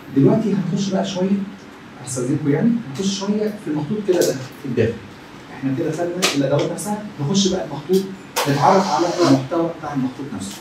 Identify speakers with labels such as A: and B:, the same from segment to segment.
A: دلوقتي هنخش بقى شويه هستاذنكم يعني هنخش شويه في المخطوط كده ده في الداخل احنا كده خدنا الادوات نفسها نخش بقى المخطوط نتعرف على المحتوى بتاع المخطوط نفسه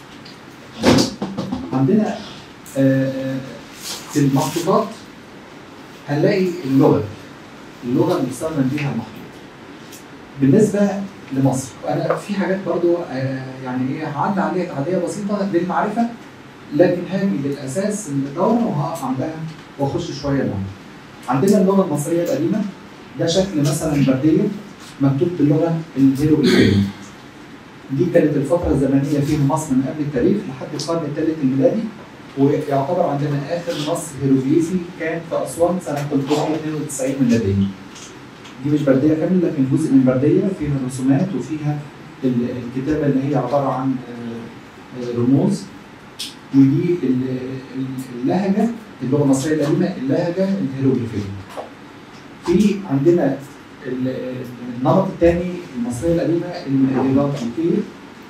A: عندنا آه، آه، في المخطوطات هنلاقي اللغه اللغه اللي بيستخدم بيها المخطوط بالنسبه لمصر انا في حاجات برضو آه، يعني ايه هعدي عليها تعديه بسيطه للمعرفه لكن هاجي للاساس الدوره وهقف عندها واخش شويه لها. عندنا اللغه المصريه القديمه ده شكل مثلا برديه مكتوب باللغه الهيروغليفيه. دي كانت الفتره الزمنيه فيها مصر من قبل التاريخ لحد القرن الثالث الميلادي ويعتبر عندنا اخر نص هيروغليفي كان في اسوان سنه 392 ميلاديه. دي مش برديه كامله لكن جزء من برديه فيها رسومات وفيها ال- الكتابه اللي هي عباره عن آه، آه، رموز ودي ال- ال- اللهجه اللغه المصريه القديمه اللهجه الهيروغليفيه. في عندنا ال- النمط الثاني المصريه القديمه الهيروغليفيه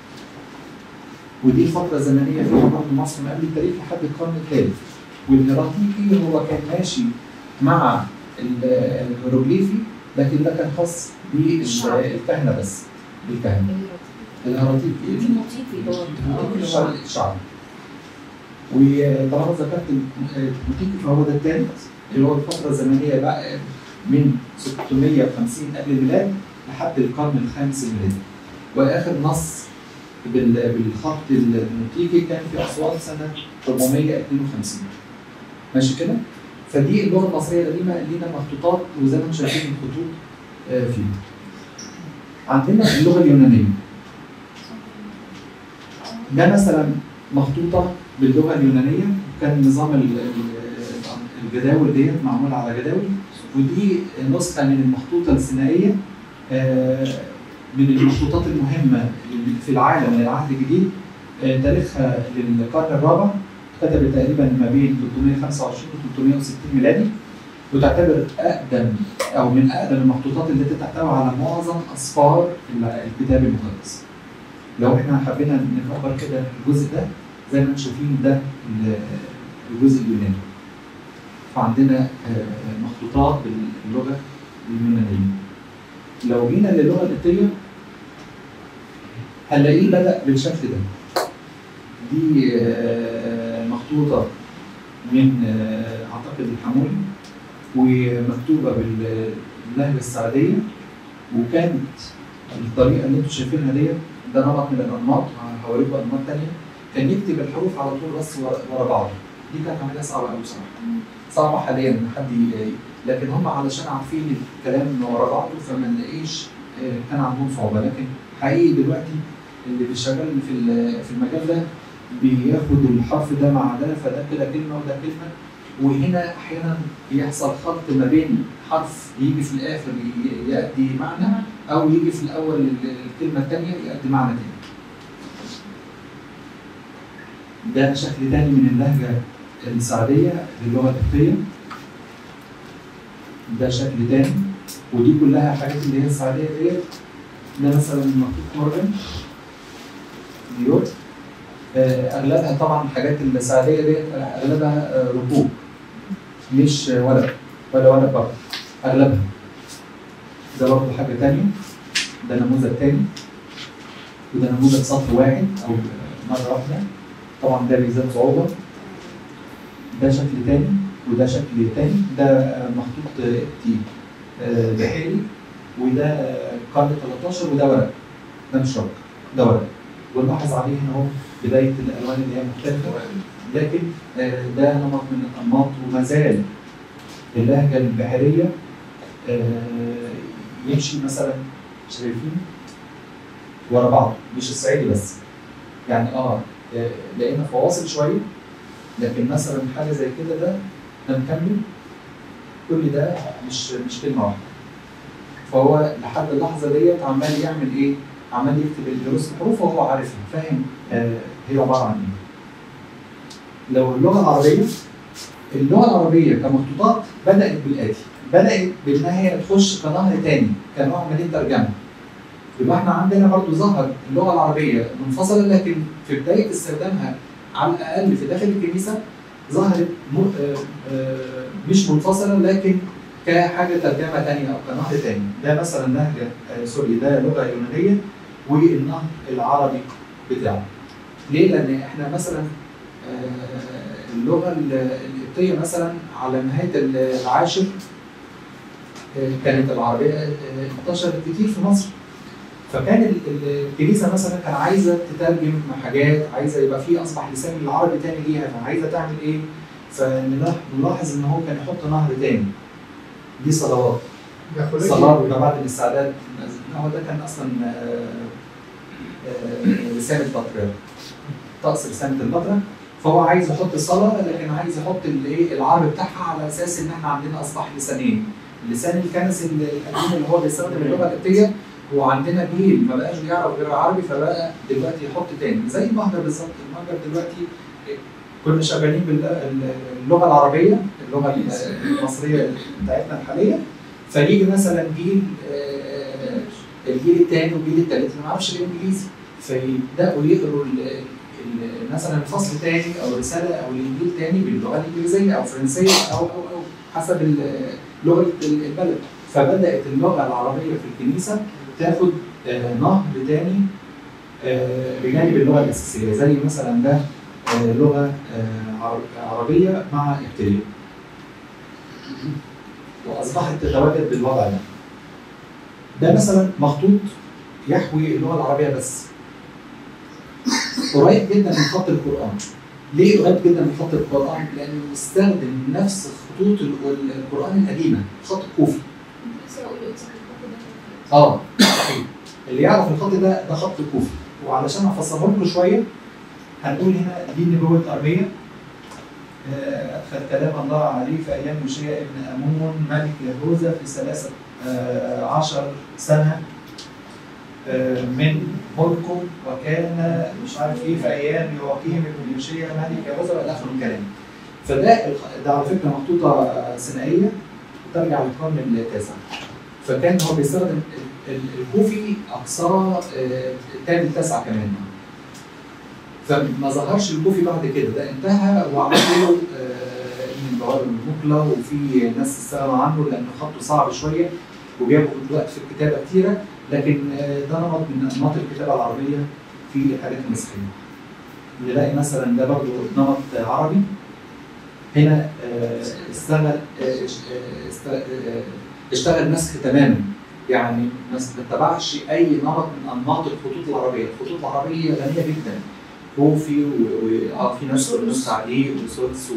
A: ودي فتره زمنيه فيها برضه مصر من قبل التاريخ لحد القرن الثالث والهيراتيكي هو كان ماشي مع ال- الهيروغليفي لكن ده كان خاص
B: الشعب.
A: بالكهنه بس بالكهنه الهيراتيكي
B: الموتيفي دوت
A: الشعب الشعب وطالما ذكرت البوتيكي فهو ده الثالث اللي هو الفترة الزمنية بقى من 650 قبل الميلاد لحد القرن الخامس الميلادي وآخر نص بال- بالخط الموتيكي كان في أسوان سنة 452 ماشي كده؟ فدي اللغة المصرية القديمة لينا مخطوطات وزي ما انتم شايفين الخطوط آه، فيها. عندنا اللغة اليونانية ده مثلا مخطوطة باللغة اليونانية كان نظام ال- ال- الجداول ديت معمول على جداول ودي نسخة من المخطوطة السينائية آه، من المخطوطات المهمة في العالم من العهد الجديد آه، تاريخها للقرن الرابع كتبت تقريبا ما بين 325 و 360 ميلادي وتعتبر أقدم أو من أقدم المخطوطات التي تحتوي على معظم أسفار الكتاب المقدس. لو احنا حبينا نكبر كده الجزء ده زي ما انتم شايفين ده ال- الجزء اليوناني. فعندنا آه، مخطوطات باللغه اليونانيه. لو جينا للغه القبطيه هنلاقيه بدا بالشكل ده. دي آه، مخطوطه من آه، اعتقد الحمولي ومكتوبه باللهجه السعديه وكانت الطريقه اللي انتم شايفينها ديت ده نمط من الانماط هوريكم انماط ثانيه كان يكتب الحروف على طول بس ورا ورا بعض دي كانت عمليه صعبه قوي بصراحه صعبه حاليا ان حد ي- لكن هم علشان عارفين الكلام ورا بعضه فما نلاقيش آه، كان عندهم صعوبه لكن حقيقي دلوقتي اللي بيشتغل في ال- في المجال ده بياخد الحرف ده مع ده فده كده كلمه وده كلمه وهنا احيانا بيحصل خلط ما بين حرف يجي في الاخر ي- يؤدي معنى او يجي في الاول ال- الكلمه الثانيه يؤدي معنى تاني. ده شكل تاني من اللهجه السعديه للغه القبطيه. ده شكل تاني ودي كلها حاجات اللي هي السعديه ديت ده مثلا مكتوب مورجان نيويورك آه، اغلبها طبعا الحاجات السعديه ديت اغلبها آه، ركوب مش آه، ورق ولا ورق برضه اغلبها ده برضه حاجه تانيه ده نموذج تاني وده نموذج سطر واحد او مره واحده طبعا ده بيزيد صعوبه ده شكل تاني وده شكل تاني ده آه، مخطوط آه، تي آه، بحيري وده آه، قرن 13 وده ورق ده مش ورق ده ورق ونلاحظ عليه هنا اهو بدايه الالوان اللي هي مختلفه لكن آه، ده نمط من الانماط وما زال اللهجه البحريه آه، يمشي مثلا شايفين ورا بعض مش الصعيدي بس يعني اه آه، لقينا فواصل شويه لكن مثلا حاجه زي كده ده ده مكمل كل ده مش مش كلمه واحده فهو لحد اللحظه ديت عمال يعمل ايه؟ عمال يكتب الدروس الحروف وهو عارفها فاهم آه هي عباره عن ايه. لو اللغه العربيه اللغه العربيه كمخطوطات بدات بالاتي بدات بانها هي تخش كنهر تاني كنوع من الترجمه يبقى احنا عندنا برضو ظهر اللغه العربيه منفصله لكن في بدايه استخدامها على الاقل في داخل الكنيسه ظهرت م- آه، آه، مش منفصله لكن كحاجه ترجمه ثانيه او كنهر ثاني ده مثلا نهج آه، سوري ده لغه يونانيه والنهر العربي بتاعه ليه؟ لان احنا مثلا آه، اللغه ال- القبطيه مثلا على نهايه العاشر آه، كانت العربيه آه، انتشرت كتير في مصر فكان ال- ال- الكنيسه مثلا كان عايزه تترجم حاجات عايزه يبقى في اصبح لسان العربي تاني ليها فعايزه تعمل ايه؟ فنلاحظ ان هو كان يحط نهر تاني دي صلوات صلاه ويبقى بعد الاستعداد هو ده كان اصلا آه، آه، رساله بطريرك طقس رساله البطرك فهو عايز يحط الصلاه لكن عايز يحط الايه العربي بتاعها على اساس ان احنا عندنا اصبح لسانين اللسان الكنسي القديم اللي هو بيستخدم اللغه القبطيه وعندنا جيل ما بقاش بيعرف غير عربي فبقى دلوقتي يحط تاني زي المهجر بالظبط المهجر دلوقتي كنا شغالين باللغه العربيه اللغه المصريه بتاعتنا الحاليه فيجي مثلا جيل آه، الجيل الثاني والجيل الثالث اللي ما يعرفش الانجليزي فيبداوا يقروا ال- ال- مثلا الفصل تاني او رساله او الانجيل تاني باللغه الانجليزيه او فرنسيه او او او حسب ال- لغه ال- البلد فبدات اللغه العربيه في الكنيسه تاخد آه، نهر تاني آه، بجانب اللغه الاساسيه زي مثلا ده آه، لغه آه، عر- عربيه مع ابتدائي واصبحت تتواجد بالوضع ده ده مثلا مخطوط يحوي اللغه العربيه بس قريب جدا من خط القران ليه قريب جدا من خط القران؟ لانه بيستخدم نفس خطوط ال- ال- القران القديمه خط الكوفي
B: بس اقول قدسك الخط ده
A: اه صحيح اللي يعرف الخط ده ده خط كوفي وعلشان افسره لكم شويه هنقول هنا دي نبوه ارميه آه، ادخل كلام الله عليه في ايام يوشيا ابن امون ملك يهوذا في ثلاثه آه، عشر سنه آه، من ملكه وكان مش عارف ايه في ايام يواقيم ابن يوشيا ملك يهوذا والى اخر الكلام فده الخ- ده على فكره مخطوطه سينائيه ترجع للقرن التاسع فكان هو بيستخدم ال- ال- الكوفي اقصاه آه، الثاني التاسع كمان فما ظهرش الكوفي بعد كده ده انتهى وعملوا آه، من البوابه المقله وفي ناس استغنوا عنه لانه خطه صعب شويه وبياخد وقت في الكتابه كتيره لكن آه، ده نمط من انماط الكتابه العربيه في الحاجات المسيحيه. نلاقي مثلا ده برضه نمط عربي هنا آه، اشتغل آه، اش- آه، است- آه، اشتغل نسخ تماما يعني ما اتبعش اي نمط من انماط الخطوط العربيه، الخطوط العربيه غنيه جدا كوفي و- و- اه في ناس نص عليه وسدس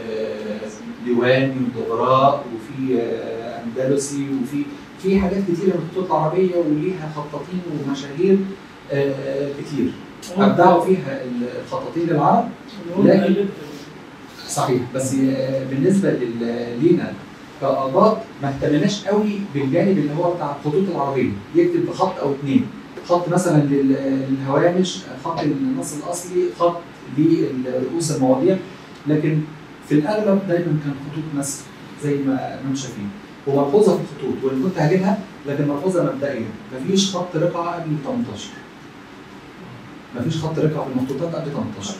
A: وديواني ودغراء وفي آه، اندلسي وفي في حاجات كتيره من الخطوط العربيه وليها خطاطين ومشاهير آه، كتير ابدعوا فيها الخطاطين العرب لكن صحيح بس آه، بالنسبه لل- لينا كآباء ما اهتمناش قوي بالجانب اللي هو بتاع الخطوط العربيه يكتب بخط او اثنين خط مثلا لل- للهوامش خط للنص الاصلي خط لرؤوس المواضيع لكن في الاغلب دايما كان خطوط نسخ زي ما ما انتم شايفين وملحوظه في الخطوط وان كنت هجيبها لكن ملحوظه مبدئيه مفيش خط رقعه قبل 18 مفيش خط رقعه في المخطوطات قبل 18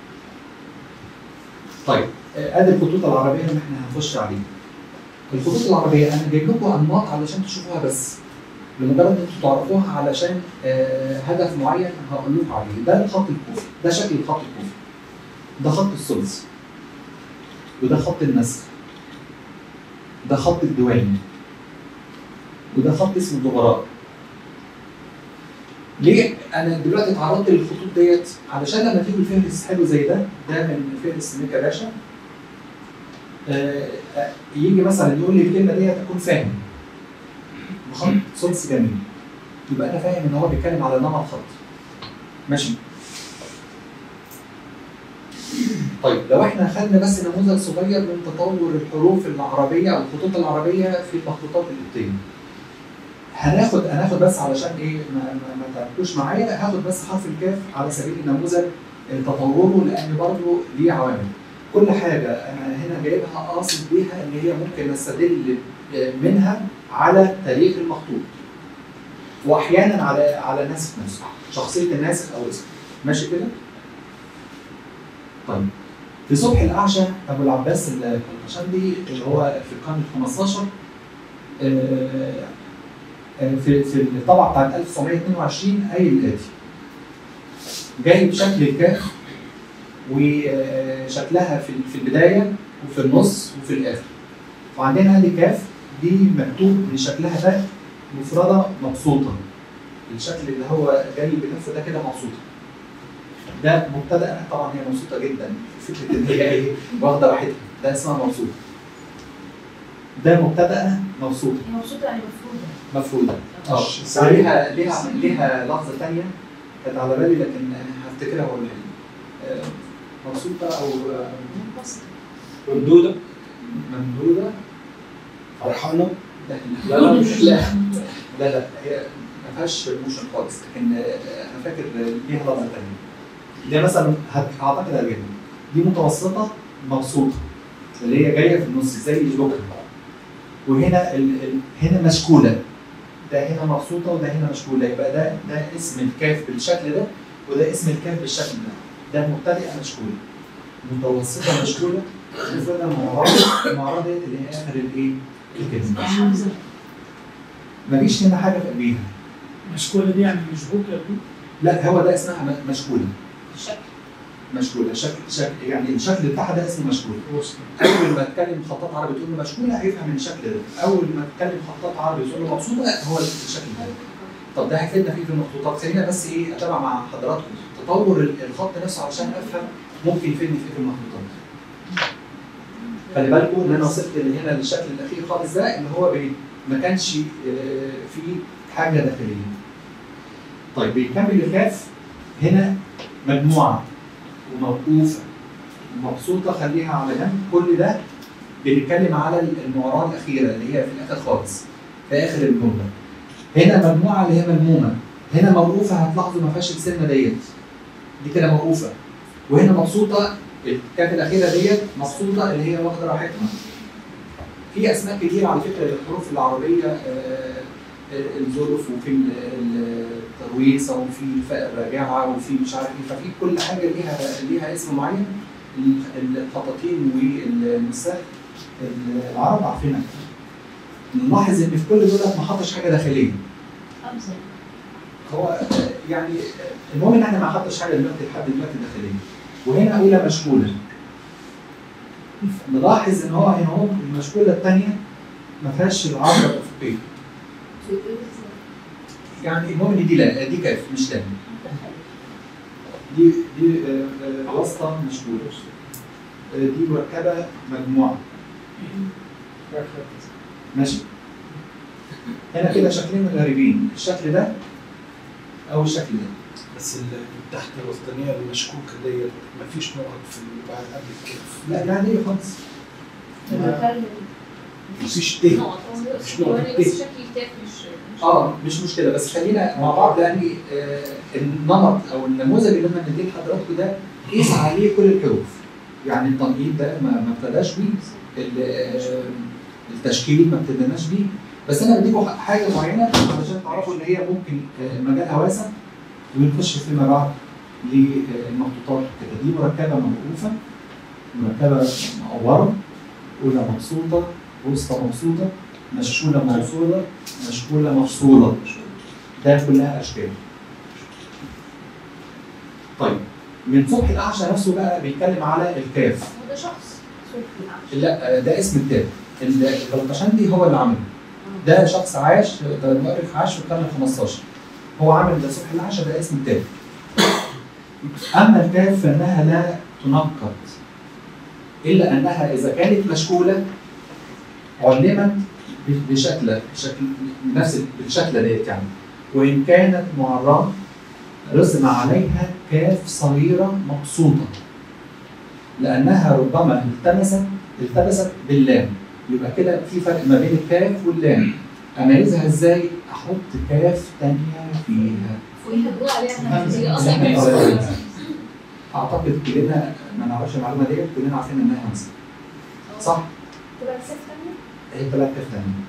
A: طيب آه، ادي الخطوط العربيه اللي احنا هنخش عليها. الخطوط العربيه انا جايب لكم انماط علشان تشوفوها بس. لمجرد ان انتوا تعرفوها علشان آه، هدف معين هقول لكم عليه، ده الخط الكوفي، ده شكل الخط الكوفي. ده خط الثلث. وده خط النسخ. ده خط الديواني. وده خط اسمه الدغراء. ليه انا دلوقتي اتعرضت للخطوط ديت علشان لما تيجي الفهرس حلو زي ده ده من فهرس ميكا باشا آه، آه، يجي مثلا يقول لي الكلمه ديت اكون فاهم بخط ثلث جميل يبقى انا فاهم ان هو بيتكلم على نمط خط ماشي طيب لو احنا خدنا بس نموذج صغير من تطور الحروف العربيه او الخطوط العربيه في المخطوطات القبطيه هناخد هناخد بس علشان ايه ما, ما, ما تعبتوش معايا هاخد بس حرف الكاف على سبيل النموذج آه، تطوره لان برضه ليه عوامل كل حاجه انا هنا جايبها قاصد بيها ان هي ممكن نستدل آه، منها على تاريخ المخطوط واحيانا على على الناسخ نفسه شخصيه الناسخ او اسمه ماشي كده؟ طيب في صبح الاعشى ابو العباس القشندي اللي هو في القرن ال 15 آه، آه، في في الطبعه بتاعت 1922 قايل الاتي جايب شكل الكاف وشكلها في في البدايه وفي النص وفي الاخر وعندنا ادي كاف دي مكتوب ان شكلها ده مفرده مبسوطه الشكل اللي هو جاي بلف ده كده مبسوطه ده مبتدا طبعا هي مبسوطه جدا فكره ان هي ايه واخده راحتها ده اسمها مبسوطه ده مبتدا مبسوطه
B: هي مبسوطه يعني مفروضه
A: مفروده اه
C: مش
A: ليها ليها ليها لحظه ثانيه كانت على بالي لكن هفتكرها واقولها لك. آه، مبسوطه او آه،
B: منبسطه
C: ممدودة
A: ممدوده
C: فرحانة
A: لا
C: لا لا مش
A: لا لا لا هي ما فيهاش موشن خالص لكن آه، انا فاكر ليها لحظه ثانيه دي مثلا هت- اعتقد هتجيبها دي متوسطه مبسوطه اللي هي جايه في النص زي الجوكر وهنا ال... ال... هنا مشكوله ده هنا مبسوطه وده هنا مشكوله يبقى ده ده اسم الكاف بالشكل ده وده اسم الكاف بالشكل ده ده مبتدئه مشكوله متوسطه مشكوله المفروض المعرض المعرض ديت اللي هي اخر الايه؟ الكلمه
B: حمزه
A: مفيش هنا حاجه في قلبيها
D: مشكولة دي يعني مشبوكة دي
A: لا هو ده اسمها م- مشكوله
B: الشكل
A: مشكوله شكل شكل يعني الشكل بتاعها ده اسمه مشكوله
D: وسط
A: اول ما تكلم خطاط عربي تقول له مشكوله هيفهم الشكل ده اول ما تكلم خطاط عربي تقول له مبسوطه هو الشكل ده طب ده هيفيدنا فيه في المخطوطات خلينا بس ايه اتابع مع حضراتكم تطور ال- الخط نفسه علشان افهم ممكن يفيدني في ايه في المخطوطات خلي بالكم ان انا وصلت هنا للشكل الاخير خالص ده ان هو بي ما كانش آه، فيه حاجه داخليه طيب بيكمل الكاف هنا مجموعه وموقوفه ومبسوطه خليها على جنب كل ده بنتكلم على المعراه الاخيره اللي هي في الاخر خالص في اخر الجمله هنا مجموعه اللي هي ملمومه هنا موقوفه هتلاحظوا ما فيهاش السنه ديت دي كده موقوفه وهنا مبسوطه الكاف الاخيره ديت مبسوطه اللي هي واخده راحتها في اسماء كتير على فكره للحروف العربيه آه، آه، الظروف وفي ال- ال- الترويصه وفي الفاء الراجعه وفي مش عارف ايه ففي كل حاجه ليها ليها اسم معين ال- الخطاطين والنساخ العرب عارفينها نلاحظ ان في كل دول ما حطش حاجه داخليه
B: حمزه
A: هو آه، يعني آه، المهم ان احنا ما حطش حاجه دلوقتي لحد دلوقتي داخليه وهنا اولى مشكوله نلاحظ ان هو هنا هو المشكوله الثانيه ما فيهاش العرض الافقيه يعني المهم ان دي لا دي كاف مش لام دي دي آه، آه، واسطه مشكوله آه، دي مركبه مجموعه ماشي هنا كده شكلين غريبين الشكل ده او الشكل ده
C: بس ال- تحت الوسطانية المشكوكة ديت مفيش نقط في ال- بعد قبل الكاف
A: لا لا دي خالص
C: مفيش ايه
B: مش بس شكل الكتاب مش مش-
A: اه مش مشكله بس خلينا مع بعض لان آه النمط او النموذج اللي انا مديه لحضراتكم ده قيس عليه كل الحروف يعني التنقيط ده ما ما ابتداش بيه ال- آه، التشكيل ما ابتديناش بيه بس انا بديكم حاجه معينه علشان تعرفوا ان هي ممكن آه، مجالها واسع ونخش فيما بعد للمخطوطات كده دي مركبه موقوفه مركبه معوره اولى مبسوطه وسطى مبسوطه مشكوله موصوله مشكوله مفصوله ده كلها اشكال طيب من صبح الاعشى نفسه بقى بيتكلم على الكاف
B: هو ده شخص صوت العرش
A: لا ده اسم الكاف الغلطشندي هو اللي عمله ده شخص عاش ده مؤرخ عاش في القرن ال 15 هو عامل ده صبح العشاء ده اسم الكاف اما الكاف فانها لا تنقط الا انها اذا كانت مشكوله علمت ب- بشكل شكل نفس بالشكل ديت يعني وان كانت معرضه رسم عليها كاف صغيره مقصوده لانها ربما التمست التبست باللام يبقى كده في فرق ما بين الكاف واللام اميزها ازاي احط كاف تانية فيها
B: فوقيها بنقول عليها همزه هي
A: لا،
B: اصلا
A: لا،
B: همزة.
A: لا. اعتقد كلنا ما نعرفش المعلومه ديت كلنا عارفين انها همزه صح
B: تبقى كسف تانية
A: هي ثلاث كاف تانية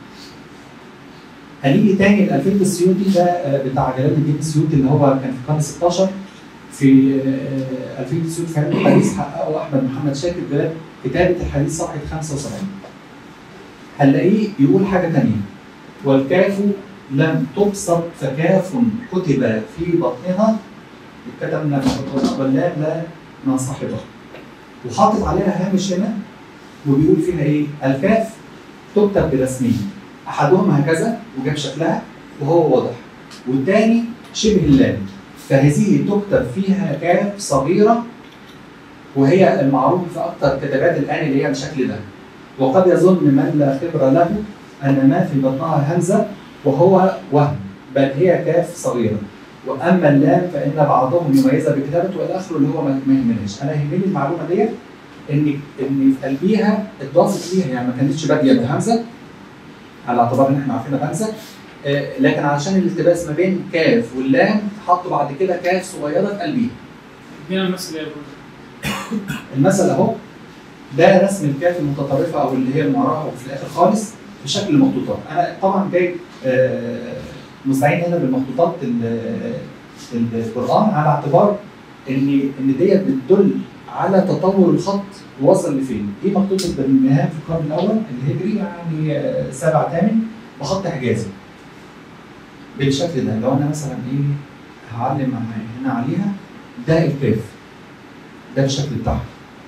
A: هنيجي تاني لألفية السيوطي ده آه، بتاع جلال الدين السيوطي اللي هو كان في القرن 16 في آه، 2009 في علم الحديث حققه احمد محمد شاكر باب كتابه الحديث صفحه 75 هنلاقيه يقول حاجه ثانيه والكاف لم تبسط فكاف كتب في بطنها اتكتب من البطن واللام لا ما صاحبها وحاطط عليها هامش هنا وبيقول فيها ايه؟ الكاف تكتب برسمين احدهم هكذا وجاب شكلها وهو واضح والثاني شبه اللام فهذه تكتب فيها كاف صغيره وهي المعروف في اكثر كتابات الان اللي هي بالشكل ده وقد يظن من لا خبره له ان ما في بطنها همزه وهو وهم بل هي كاف صغيره واما اللام فان بعضهم يميزها بكتابته والى اخره اللي هو ما ما يهمناش انا يهمني المعلومه ديت ان ان في قلبيها اتضافت ليها يعني ما كانتش باديه بهمزه على اعتبار ان احنا عارفينها بهمزه آه، لكن علشان الالتباس ما بين كاف واللام حطوا بعد كده كاف صغيره في قلبيها
D: ادينا المثل يا برو
A: المثل اهو ده رسم الكاف المتطرفه او اللي هي المعرفه وفي الاخر خالص بشكل مخطوطات انا طبعا جاي آه، مستعين هنا بالمخطوطات ال- ال- القران على اعتبار ان ان ديت بتدل على تطور الخط وصل لفين دي مخطوطه بالمهام في القرن الاول الهجري يعني آه، سبع ثامن بخط حجازي بالشكل ده لو انا مثلا ايه هعلم هنا عليها ده الكاف ده الشكل بتاعها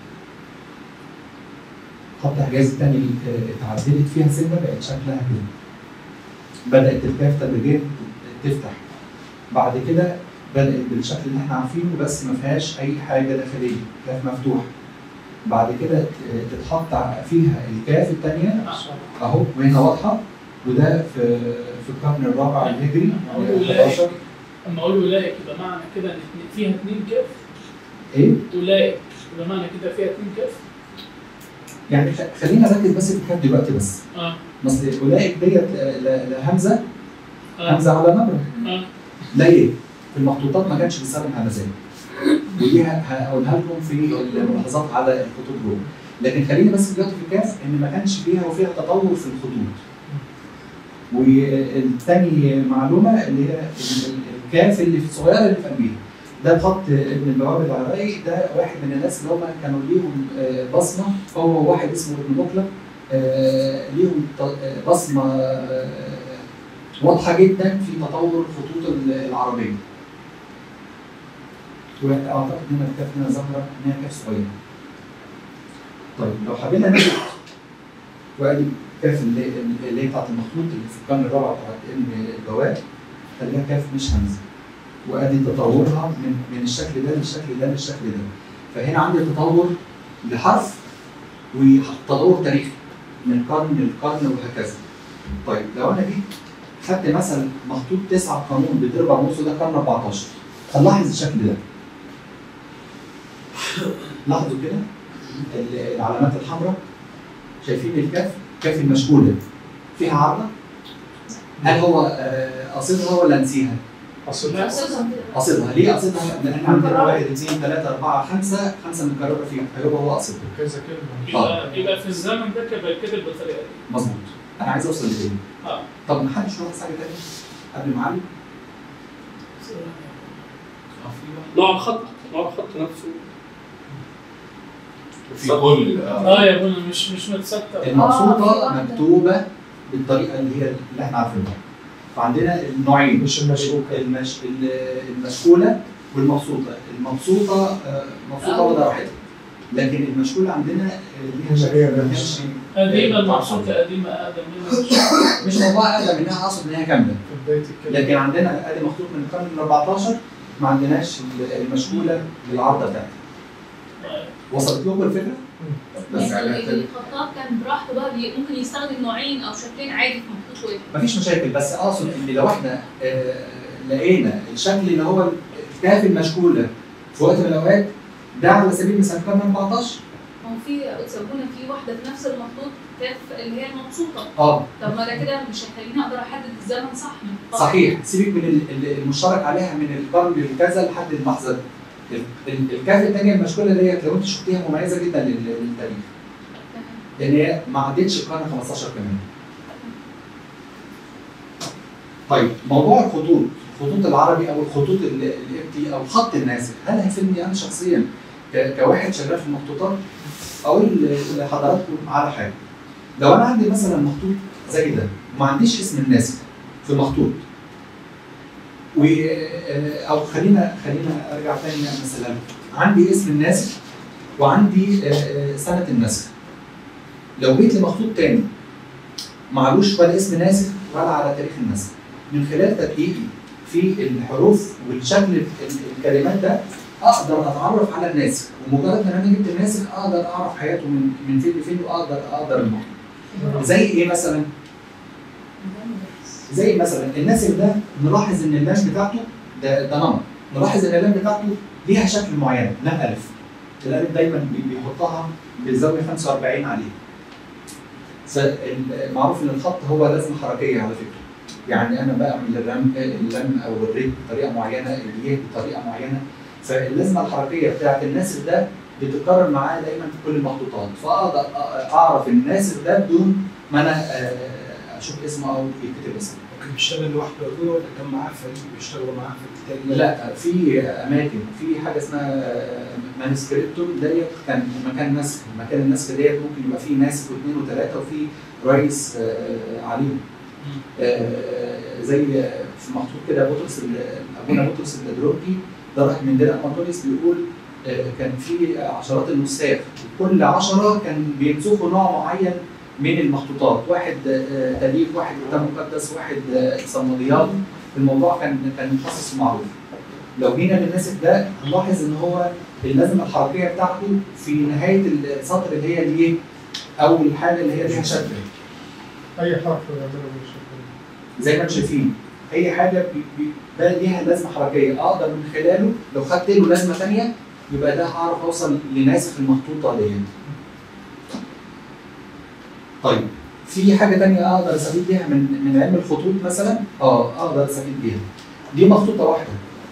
A: خط حجاز الثاني اتعدلت فيها سنه بقت شكلها كده بدات الكاف تدريجيا تفتح بعد كده بدات بالشكل اللي احنا عارفينه بس ما فيهاش اي حاجه داخليه كاف مفتوح بعد كده ت- تتحط ع- فيها الكاف الثانيه اهو وهنا واضحه وده في في القرن الرابع الهجري
D: أقول
A: يعني
D: أولئك
A: 11
D: اما اقول اولئك يبقى معنى كده ان اتنين- فيها اثنين كاف
A: ايه
D: اولئك يبقى معنى كده فيها اثنين كاف
A: يعني خ- خلينا نركز بس في الكاف دلوقتي بس
D: اه
A: اصل اولئك ديت لا- لا لا همزه
D: اه
A: همزه على نبره
D: اه
A: ليه؟ في المخطوطات ما كانش بيستخدم همزات ودي ه- هقولها لكم في الملاحظات على الخطوط جوه لكن خلينا بس دلوقتي في الكاف ان ما كانش فيها وفيها تطور في الخطوط والتاني معلومه اللي هي ال- ال- الكاف اللي في الصغيره اللي في قلبيها ده خط ابن البواب العراقي ده واحد من الناس اللي هم كانوا ليهم آه، بصمه هو واحد اسمه ابن مقلب آه، ليهم ط- آه، بصمه آه، واضحه جدا في تطور الخطوط ال- العربيه. واعتقد ان الكاف هنا ظاهره ان هي كاف صغيره. طيب لو حبينا ناخد وادي الكاف اللي, اللي هي بتاعت المخطوط اللي في القرن الرابع بتاعت ابن البواب خليها كاف مش همزه. وادي تطورها من من الشكل ده للشكل ده للشكل ده. فهنا عندي تطور لحرف وتطور تاريخي من قرن لقرن وهكذا. طيب لو انا جيت خدت مثلا مخطوط تسعة قانون بتربع ونص ده قرن 14 هنلاحظ الشكل ده لاحظوا كده ال- العلامات الحمراء شايفين الكاف كاف المشكولة فيها عرضة هل هو آه، قصدها ولا نسيها؟
C: اصل
B: أساساً كده.
A: قصدها ليه قصدها؟ لأن عندنا واحد اثنين ثلاثة أربعة خمسة خمسة متكررة فيها هيبقى هو قصدها
C: كذا كلمه
D: يبقى يبقى في الزمن ده كان بيتكتب بالطريقه دي
A: مظبوط أنا عايز أوصل لإيه؟
D: اه
A: طب ما حدش لاحظ حاجة تانية قبل ما أعلم؟
E: نوع الخط نوع الخط نفسه
F: في كل
D: اه يا ابونا مش مش متستر
B: آه، في
A: المقصوطة
B: واحدة.
A: مكتوبة بالطريقة اللي هي اللي احنا عارفينها. فعندنا النوعين
C: مش المشكوكه
A: المش... ال- المشكولة والمبسوطة، المبسوطة آه، مبسوطة
B: آه.
A: وده راحتها. لكن المشكولة عندنا آه، ليها شكل
C: هي
A: ما
C: نفس.
A: كانش
D: قديمه
A: آه،
D: المقصوده قديمه اقدم منها
A: مش موضوع أقدم منها أقصد إن هي كاملة،
C: في بدايه الكلمه
A: لكن عندنا ادي مخطوط من القرن ال 14 ما عندناش ال- المشكولة بالعرضة بتاعتها. وصلت لكم الفكرة؟ بس
B: يعني الخطاط كان براحته بقى بي- ممكن يستخدم نوعين او شكلين عادي في مخطوط واحد
A: مفيش مشاكل بس اقصد ان لو احنا آه، لقينا الشكل اللي هو الكاف المشكوله في وقت من الاوقات ده على سبيل المثال كان 14
B: ما هو في سابونا في واحده في نفس المخطوط كاف اللي هي المبسوطه
A: اه
B: طب ما ده كده مش هيخليني اقدر احدد الزمن صح من الخط.
A: صحيح سيبك من ال- ال- المشترك عليها من القرن الكذا لحد اللحظه دي ال- ال- الكاف الثانيه المشكوله ديت لو انت شفتيها مميزه جدا لل- للتاريخ
B: تمام.
A: لان هي ما عدتش القرن 15 كمان طيب موضوع الخطوط الخطوط العربي او الخطوط الابتي او الخط الناسخ هل هيفيدني انا شخصيا ك- كواحد شغال في المخطوطات اقول لحضراتكم على حاجه لو انا عندي مثلا مخطوط زي ده وما عنديش اسم الناسخ في مخطوط و او خلينا خلينا ارجع تاني مثلا عندي اسم الناسخ وعندي آه، آه، سنه النسخ لو جيت لمخطوط تاني معلوش ولا اسم ناسخ ولا على تاريخ النسخ من خلال تدقيقي في الحروف والشكل ال- الكلمات ده اقدر اتعرف على الناسخ ومجرد ما انا جبت الناسخ اقدر اعرف حياته من من فين لفين واقدر اقدر المخطوط زي ايه مثلا؟ زي مثلا الناسخ ده نلاحظ ان اللام بتاعته ده ده نمط نلاحظ ان اللام بتاعته ليها شكل معين لام الف الالف دايما بي- بيحطها بالزاويه 45 عليه فالمعروف ان الخط هو لازمه حركيه على فكره يعني انا بعمل اللام اللام او الري بطريقه معينه اليه بطريقه معينه فاللازمه الحركيه بتاعت الناسخ ده بتتكرر معاه دايما في كل المخطوطات فاقدر أ- اعرف الناسخ ده بدون ما انا آه، اشوف اسمه او يتكتب اسمه
C: ممكن بيشتغل لوحده ولا ولا كان معاه فريق بيشتغلوا معاه في الكتاب
A: لا في اماكن في حاجه اسمها مانسكريبتوم ديت كان مكان نسخ مكان النسخ ديت ممكن يبقى فيه ناسخ واثنين وثلاثه وفي رئيس آه، عليهم آه، زي في مخطوط كده بطرس ال- ابونا بطرس الادروكي ده راح من دير انطونيوس بيقول آه، كان في عشرات النساخ كل عشرة كان بينسخوا نوع معين من المخطوطات واحد آه، تاريخ واحد كتاب مقدس واحد آه، صموديات الموضوع كان كان مخصص معروف لو جينا للناسخ ده هنلاحظ ان هو اللازمه الحركيه بتاعته في نهايه السطر اللي هي الايه؟ اول حاجه اللي هي ليها شكل
F: اي حرف يعمله بالشكل
A: زي ما انتم شايفين اي حاجه بي- بي- ده ليها لازمه حركيه اقدر من خلاله لو خدت له لازمه ثانيه يبقى ده هعرف اوصل لناسخ المخطوطه دي طيب في حاجه تانية اقدر استفيد بيها من من علم الخطوط مثلا اه اقدر استفيد بيها دي مخطوطه واحده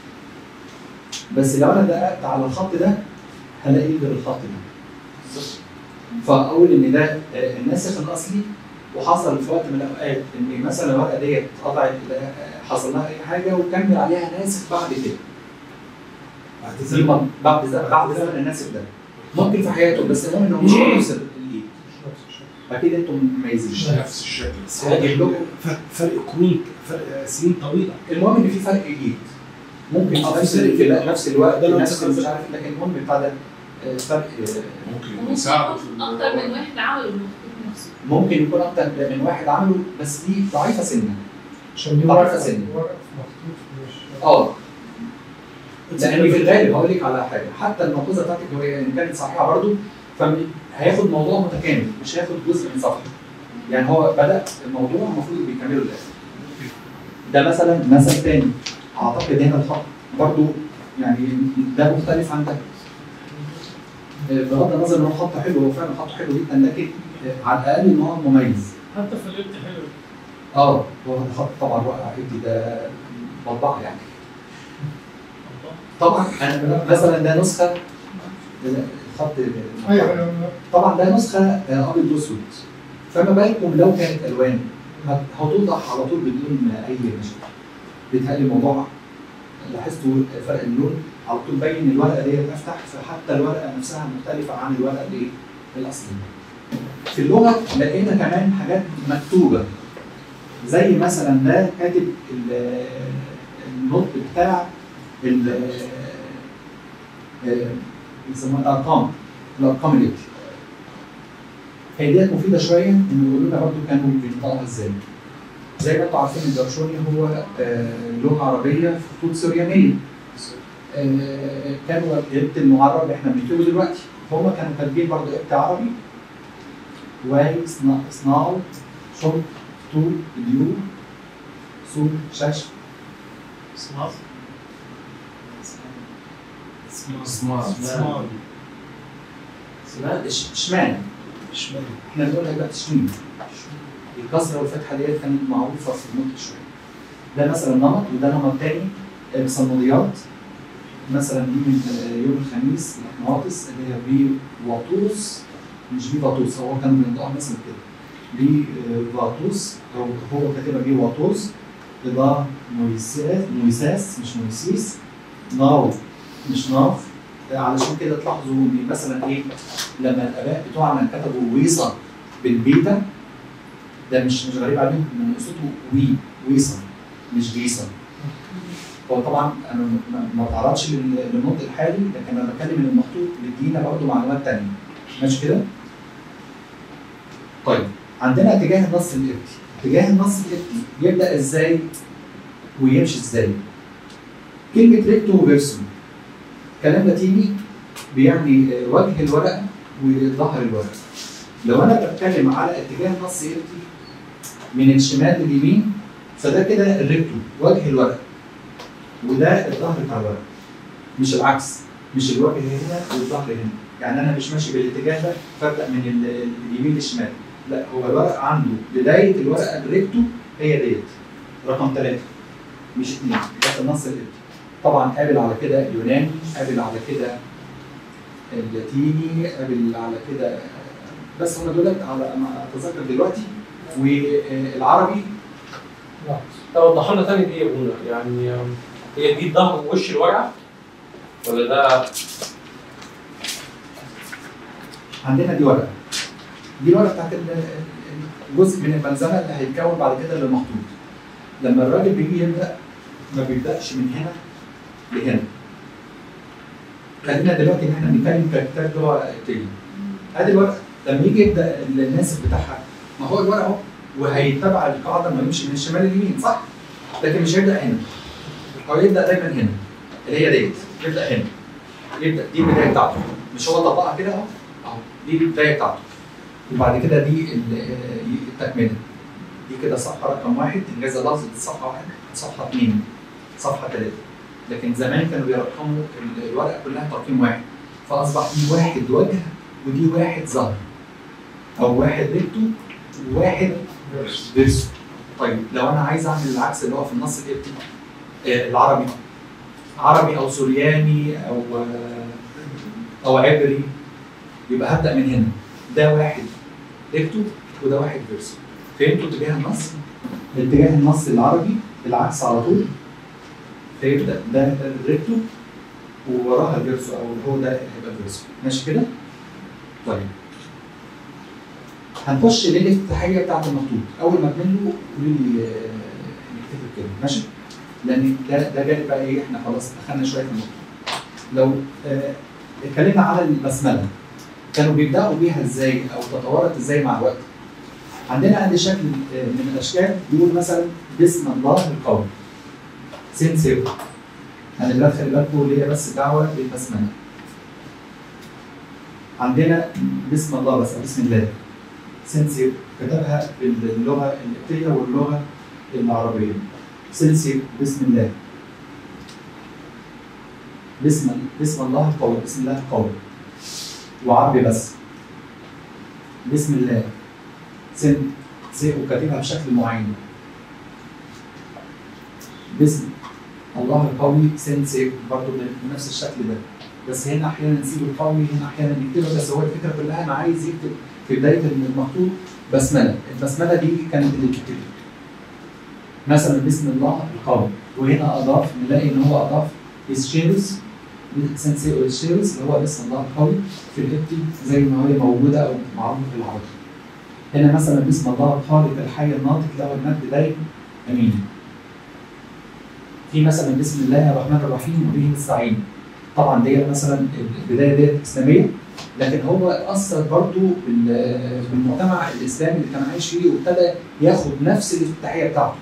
A: بس لو انا دققت على الخط ده هلاقي غير الخط ده فاقول ان ده آه، الناسخ الاصلي وحصل في وقت من الاوقات ان مثلا الورقه ديت اتقطعت آه، حصل لها اي حاجه وكمل عليها ناسخ بعد كده
C: بعد
A: دي
C: زمن
A: من- بعد زمن بعد زمن الناسخ ده ممكن في حياته بس المهم انه مش نفس الايد
F: مش نفس الشكل
A: اكيد انتم مميزين
G: مش نفس الشكل
C: بس هو
A: هجيب لكم
C: فرق- فرق قرون فرق سنين طويله
A: المهم ان في فرق ايد ممكن
C: آه،
A: في
C: في
A: نفس
C: فرق
A: في
C: إيد.
A: نفس الوقت
C: ده أنا
A: نفس
C: أمسك
A: مش عارف لكن المهم بتاع ده آه، فرق آه،
G: ممكن
B: وممكن
G: يساعدوا في
B: يكون اكتر من واحد عملوا المخطوط نفسه
A: ممكن يكون اكتر من واحد عمله بس دي ضعيفه سنه
F: عشان دي
A: طبعاً
F: ورقه
A: سن.
F: ورقه في مخطوط مش
A: اه لان في الغالب هقول لك على حاجه حتى الملحوظه بتاعتك لو هي ان كانت صحيحه برضه فهياخد موضوع متكامل مش هياخد جزء من صفحه يعني هو بدا الموضوع المفروض بيكمله للاخر ده مثلا مثل تاني اعتقد هنا الخط برضه يعني ده مختلف عن ده آه، بغض النظر ان هو خط حلو هو فعلا خطه حلو جدا لكن آه، على الاقل ان هو مميز
D: حتى في الابت حلو
A: اه هو ده خط طبعا رائع جدا ده مطبعه يعني
D: الله
A: طبعا انا مثلا ده نسخه خط
F: ايوه ايوه
A: طبعا ده نسخه آه، ابيض واسود فما بالكم لو كانت الوان هت- هتوضح على طول بدون اي مشاكل بيتهيألي الموضوع لاحظتوا فرق اللون على طول باين الورقه ديت افتح فحتى الورقه نفسها مختلفه عن الورقه الايه الاصليه في اللغه لقينا كمان حاجات مكتوبه زي مثلا ده كاتب ال- النطق بتاع ال آه، يسموها الارقام الارقام الابتي هي ديت مفيده شويه ان يقولوا لنا برضه كانوا بينطقوها ازاي زي ما انتم عارفين الجرشوني هو آه، لغه عربيه في خطوط سريانيه آه، كانوا الابت المعرب احنا بنكتبه دلوقتي هم كانوا كاتبين برضه ابت عربي واي صنا- صناو شرب تو ديو سوق شاش
E: اسمها
C: اسمها اسمها
A: اسمها إش- اشمعنى
C: اشمعنى
A: احنا بنقول لك بقى تشميم الكسره والفتحه ديت كانت معروفه في النطق شويه ده مثلا نمط وده نمط تاني آه، بصموديات مثلا دي من آه، يوم الخميس الحماطس اللي هي بي واطوس مش بي واطوس هو كان بينطقها مثلا كده بي آه، واطوس هو هو كاتبها بي واطوس ده مويساس مويساس مش مويسيس ناو مش ناف علشان كده تلاحظوا ان مثلا ايه لما الاباء بتوعنا كتبوا ويصا بالبيتا ده مش مش غريب عليهم ان صوته وي ويصا مش فيصا هو طبعا انا ما- ما بتعرضش لل- للنطق الحالي لكن انا بتكلم ان المخطوط بيدينا برضه معلومات تانية ماشي كده؟ طيب عندنا اتجاه النص القبطي اتجاه النص القبطي يبدا ازاي ويمشي ازاي؟ كلمة ريكتو وفيرسو كلام لاتيني بيعني وجه الورقة وظهر الورقة لو أنا بتكلم على اتجاه النص قبطي من الشمال لليمين فده كده الريكتو وجه الورقة وده الظهر بتاع الورقة مش العكس مش الوجه هنا والظهر هنا يعني أنا مش ماشي بالاتجاه ده فابدأ من ال- اليمين للشمال لا هو الورقة عنده بداية الورقة الريكتو هي ديت رقم ثلاثة مش اثنين ده في النص القبطي طبعا قابل على كده اليوناني قابل على كده اللاتيني قابل على كده بس هم دولت على ما اتذكر دلوقتي والعربي
F: لا
E: طب وضح لنا تاني دي يا ابونا يعني آم، هي دي الظهر ووش الورقه ولا ده
A: عندنا دي ورقه دي الورقه بتاعت ال- ال- الجزء من الملزمه اللي هيتكون بعد كده للمخطوط لما الراجل بيجي يبدا ما بيبداش من هنا لهنا خلينا دلوقتي ان احنا بنتكلم ككتاب لغه قبطيه ادي الورقه لما يجي يبدا الناسب بتاعها ما هو الورقه اهو وهيتبع القاعده ما يمشي من الشمال لليمين صح؟ لكن مش هيبدا هنا هو يبدا دايما هنا اللي هي ديت يبدا هنا يبدا دي البدايه بتاعته مش هو طبقها كده اهو اهو دي البدايه بتاعته وبعد كده دي ال- التكمله دي كده صفحه رقم واحد انجاز اللفظ دي صفحه واحد صفحه اثنين صفحه ثلاثه لكن زمان كانوا بيرقموا ال- الورقه كلها ترقيم واحد فاصبح دي واحد وجه ودي واحد ظهر او واحد ريكتو وواحد فيرسو طيب لو انا عايز اعمل العكس اللي هو في النص القبطي آه، العربي عربي او سورياني او آه، او عبري يبقى هبدا من هنا ده واحد ريكتو وده واحد فيرسو فهمتوا اتجاه النص؟ اتجاه النص العربي العكس على طول فيبدا ده ده الريكتو ووراها الفيرسو او اللي هو ده هيبقى الفيرسو ماشي كده؟ طيب هنخش للافتتاحيه بتاعت المخطوط اول ما بنملوا قولوا لي آه، نكتب كده ماشي؟ لان ده ده جانب بقى ايه احنا خلاص دخلنا شويه في المخطوط لو آه، اتكلمنا على البسمله كانوا بيبداوا بيها ازاي او تطورت ازاي مع الوقت عندنا عندي شكل آه، من الاشكال بيقول مثلا بسم الله القوي سينسيو انا دلوقتي خلي بالكم ليا بس دعوه بالبسمله عندنا بسم الله بس أو بسم الله سينسيو كتبها باللغه القبطيه واللغه العربيه سينسيو بسم الله بسم بسم الله القوي بسم الله القوي وعربي بس بسم الله سن سي وكاتبها بشكل معين بسم الله القوي سن سي برضه بنفس الشكل ده بس هنا احيانا نسيب القوي هنا احيانا نكتبه بس هو الفكره كلها انا عايز يكتب في بدايه المخطوط بسمله البسمله دي كانت اللي بتكتب مثلا بسم الله القوي وهنا اضاف نلاقي ان هو اضاف اسشيروس سنسي اسشيروس اللي هو بسم الله القوي في القبطي زي ما هي موجوده او معروفه في العربي هنا مثلا بسم الله الخالق الحي الناطق له المجد دايما امين في مثلا بسم الله الرحمن الرحيم وبه نستعين طبعا ديت مثلا البدايه ديت اسلاميه لكن هو اثر برضو بال- بالمجتمع الاسلامي اللي كان عايش فيه وابتدى ياخد نفس الافتتاحيه بتاعته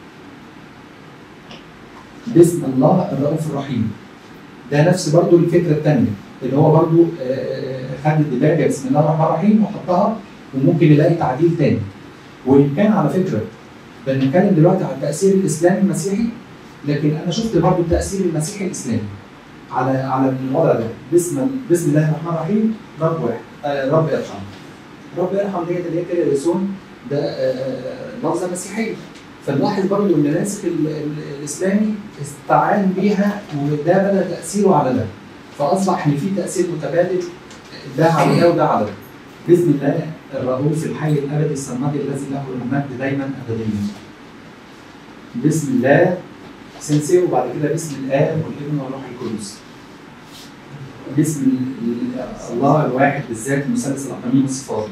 A: بسم الله الرؤوف الرحيم ده نفس برضو الفكره الثانيه اللي هو برضو آه، خد الدباجه بسم الله الرحمن الرحيم وحطها وممكن يلاقي تعديل تاني وان كان على فكره بنتكلم دلوقتي على التاثير الاسلامي المسيحي لكن انا شفت برضو التاثير المسيحي الاسلامي على على الوضع ده بسم بسم الله الرحمن الرحيم رب واحد آه رب ارحم رب ارحم ديت اللي هي كده يسون ده آه، لفظه مسيحيه فنلاحظ برضو ان الناسخ ال- ال- الاسلامي استعان بيها وده بدا تاثيره على ده فاصبح ان في تاثير متبادل ده على ده وده على ده باذن الله الرؤوف الحي الابدي السرمدي الذي له المجد دايما ابديا بسم الله سنسيو وبعد كده باسم الاب والابن والروح القدس باسم ال- ال- الله الواحد بالذات المثلث الاقانيم والصفات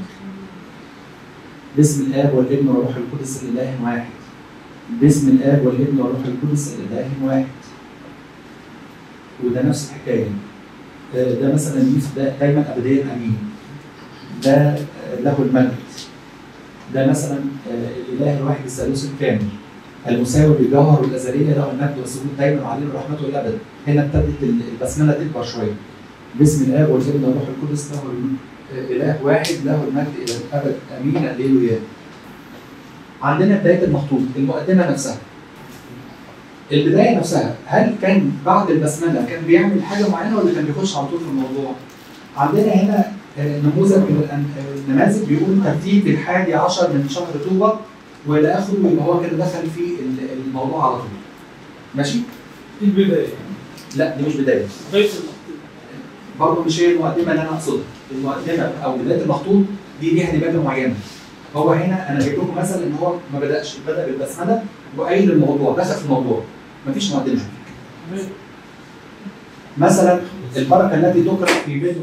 A: باسم الاب والابن والروح القدس الاله واحد باسم الاب والابن والروح القدس الاله واحد وده نفس الحكايه آه، ده مثلا يوسف ده دايما ابديا امين ده آه، له المجد ده مثلا آه، الاله الواحد الثالوث الكامل المساوي بالجوهر والازليه له المجد والسجود دايما وعليه رحمته الى الابد هنا ابتدت ال- البسمله تكبر شويه باسم الاب والابن والروح القدس له الم- آه، اله واحد له المجد الى الابد امين هللويا عندنا بدايه المخطوط المقدمه نفسها البدايه نفسها هل كان بعد البسمله كان بيعمل حاجه معينه ولا كان بيخش على طول في الموضوع؟ عندنا هنا آه، نموذج من الأن- آه، النماذج بيقول ترتيب الحادي عشر من شهر طوبة والى اخره يبقى هو كده دخل في ال- الموضوع على طول. ماشي؟
D: دي البدايه
A: لا دي مش بدايه.
D: بدايه المخطوط
A: برضه مش هي المقدمه اللي انا اقصدها. المقدمه او بدايه المخطوط دي ليها دماغ معينه. هو هنا انا جايب لكم مثل ان هو ما بداش بدا بالبسمله وقايل الموضوع دخل في الموضوع. مفيش مقدمه. مثلا البركه التي تقرا في بدء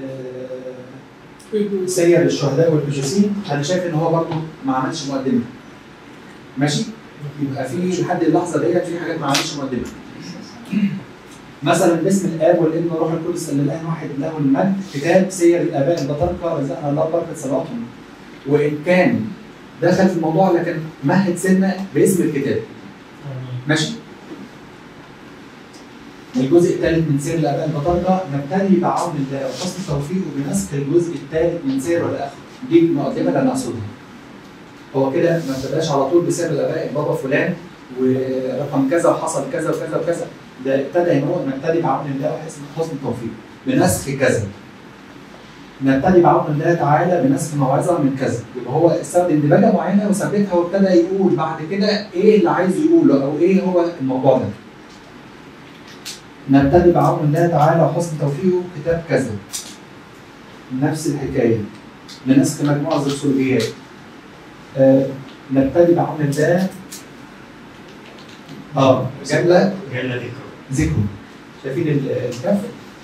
A: آه، سير الشهداء والقديسين انا شايف ان هو برضه ما عملش مقدمه. ماشي؟ يبقى في لحد اللحظه ديت في حاجات ما عملش مقدمه. مثلا باسم الاب والابن والروح القدس الاله واحد له المجد كتاب سير الاباء البطاركه رزقنا الله بركه صلاتهم. وان كان دخل في الموضوع لكن مهد سنه باسم الكتاب. ماشي؟ الجزء الثالث من سير الاباء البطاركه نبتدي بعون الله وحسن توفيقه بنسخ الجزء الثالث من سير ولا اخره دي المقدمه اللي انا اقصدها هو كده ما ابتداش على طول بسير الاباء بابا فلان ورقم كذا وحصل كذا وكذا وكذا ده ابتدى ان هو نبتدي بعون الله وحسن حسن التوفيق بنسخ كذا نبتدي بعون الله تعالى بنسخ موعظه من كذا يبقى هو استخدم دماغه معينه وثبتها وابتدى يقول بعد كده ايه اللي عايز يقوله او ايه هو الموضوع ده نبتدي بعون الله تعالى وحسن توفيقه كتاب كذا نفس الحكايه لنسخ مجموعه الرسوليات آه نبتدي بعون الله اه جمله
G: جل ذكره
A: ذكره شايفين ال- الكف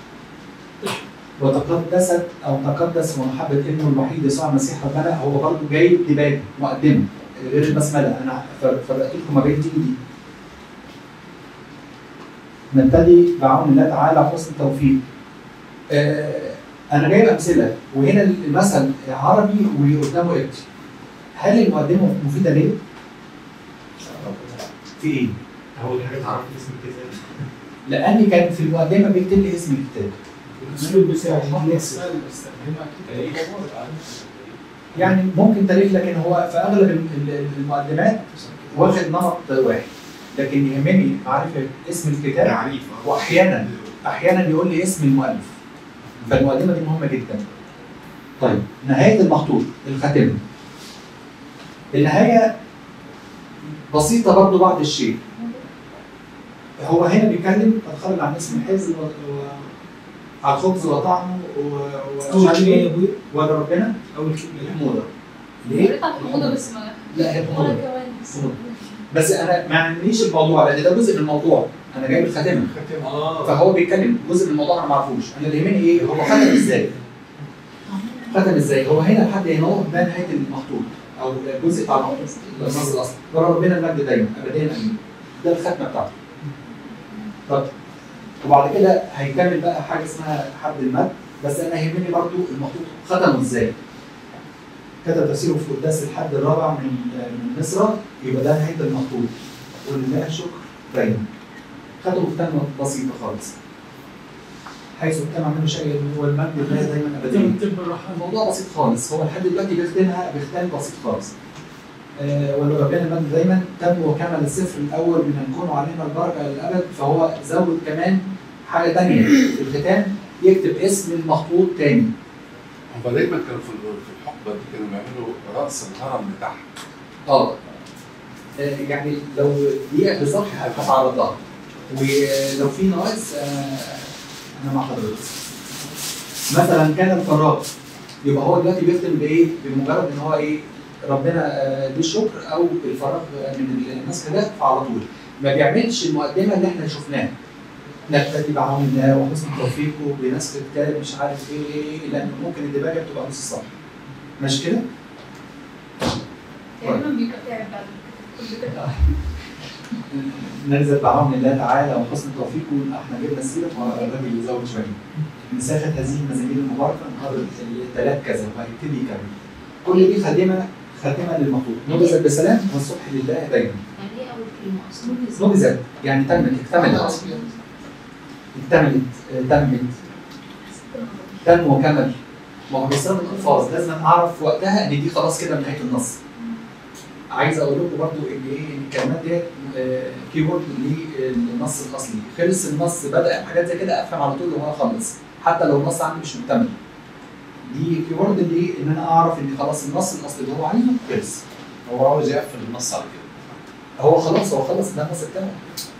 A: وتقدست او تقدس ومحبه ابنه الوحيد يسوع المسيح ربنا هو برضه جاي دباج مقدمه غير البسمله انا فر- فرقت لكم ما بين دي ودي نبتدي بعون الله تعالى حسن التوفيق آه انا جايب امثله وهنا المثل عربي وقدامه ابتي هل المقدمه مفيده ليه؟ في ايه؟
G: اول حاجه تعرف اسم الكتاب
A: لاني كان في المقدمه بيكتب لي اسم الكتاب
D: الاسلوب بتاعه
C: الاسماء اللي بستخدمها كتير
A: يعني ممكن تاريخ لكن هو في اغلب ال- ال- المقدمات واخد نمط واحد لكن يهمني معرفه اسم الكتاب
G: تعريف
A: واحيانا احيانا يقول لي اسم المؤلف فالمقدمه دي مهمه جدا طيب نهايه المخطوط الخاتمه النهايه بسيطه برضو بعض الشيء هو هنا بيتكلم قد خرج عن اسم الحزب و... و... على الخبز وطعمه و...
D: اول كلمه يا
A: وشربه
D: ابويا
A: ولا ربنا
D: اول كلمه
A: الحموضه ليه؟
B: قريتها في الأوضة بس ما
A: لا هي
B: وانا
A: الحموضه
B: كمان بس
A: بس انا ما عنديش الموضوع لان ده جزء من الموضوع انا جايب الخاتمه
D: اه
A: فهو بيتكلم جزء من الموضوع انا ما اعرفوش انا اللي يهمني ايه هو ختم ازاي ختم ازاي هو هنا لحد هنا هو ده نهايه المخطوط او الجزء بتاع المخطوط النص الاصلي ورا ربنا المجد دايما ابديا امين ده الختمه بتاعته طب وبعد كده هيكمل بقى حاجه اسمها حد المد بس انا يهمني برضو المخطوط ختمه ازاي كتب تفسيره في قداس الحد الرابع من من مصر يبقى ده نهايه المخطوط ولله الشكر دايما خدوا ختمه بسيطه خالص حيث اجتمع منه شيء هو المجد لله دايما ابديا
D: تم تم الرحمن
A: الموضوع بسيط خالص هو لحد دلوقتي بيختمها بختام بسيط خالص آه ولربنا المجد دايما تم وكمل السفر الاول من ان يكون علينا البركه للابد فهو زود كمان حاجه ثانيه في الختام يكتب اسم المخطوط تاني
H: هم دايما كانوا في في الحقبه دي كانوا بيعملوا راس الهرم لتحت
A: اه آه، يعني لو دقيقه بالظبط هتعرض لها ولو في ناقص آه، انا مع حضرتك مثلا كان الفراغ يبقى هو دلوقتي بيختم بايه؟ بمجرد ان هو ايه؟ ربنا آه، ليه الشكر او الفراغ من الناس كده فعلى طول ما بيعملش المقدمه اللي احنا شفناها نكتفي بعون الله وحسن توفيقه بنسخ كتاب مش عارف ايه ايه ايه لان ممكن الدباجه بتبقى نص صفحه ماشي كده؟
B: تقريبا بيبقى تعب بعد كل كده
A: ننزل بعون الله تعالى وحسن توفيقه احنا جبنا السيره فالراجل يزود شويه مساحه هذه المزامير المباركه النهارده الثلاث كذا وهيبتدي يكمل كل دي خادمه خاتمه للمطلوب نبذت بسلام والصبح لله دايما
I: يعني ايه اول كلمه اصلا؟
A: نبذت يعني تمت اكتملت اكتملت آه، تمت تم وكمل ما هو بيستخدم الفاظ لازم اعرف في وقتها ان دي خلاص كده نهايه النص عايز اقول لكم برضو ان ايه ان الكلمات ديت كيورد للنص الاصلي خلص النص بدا حاجات زي كده افهم على طول ان هو خلص حتى لو النص عندي مش مكتمل دي كيورد اللي ان انا اعرف ان خلاص النص الاصلي اللي هو عايزه خلص
H: هو عاوز يقفل النص على كده
A: هو خلاص هو خلص ده النص بتاعه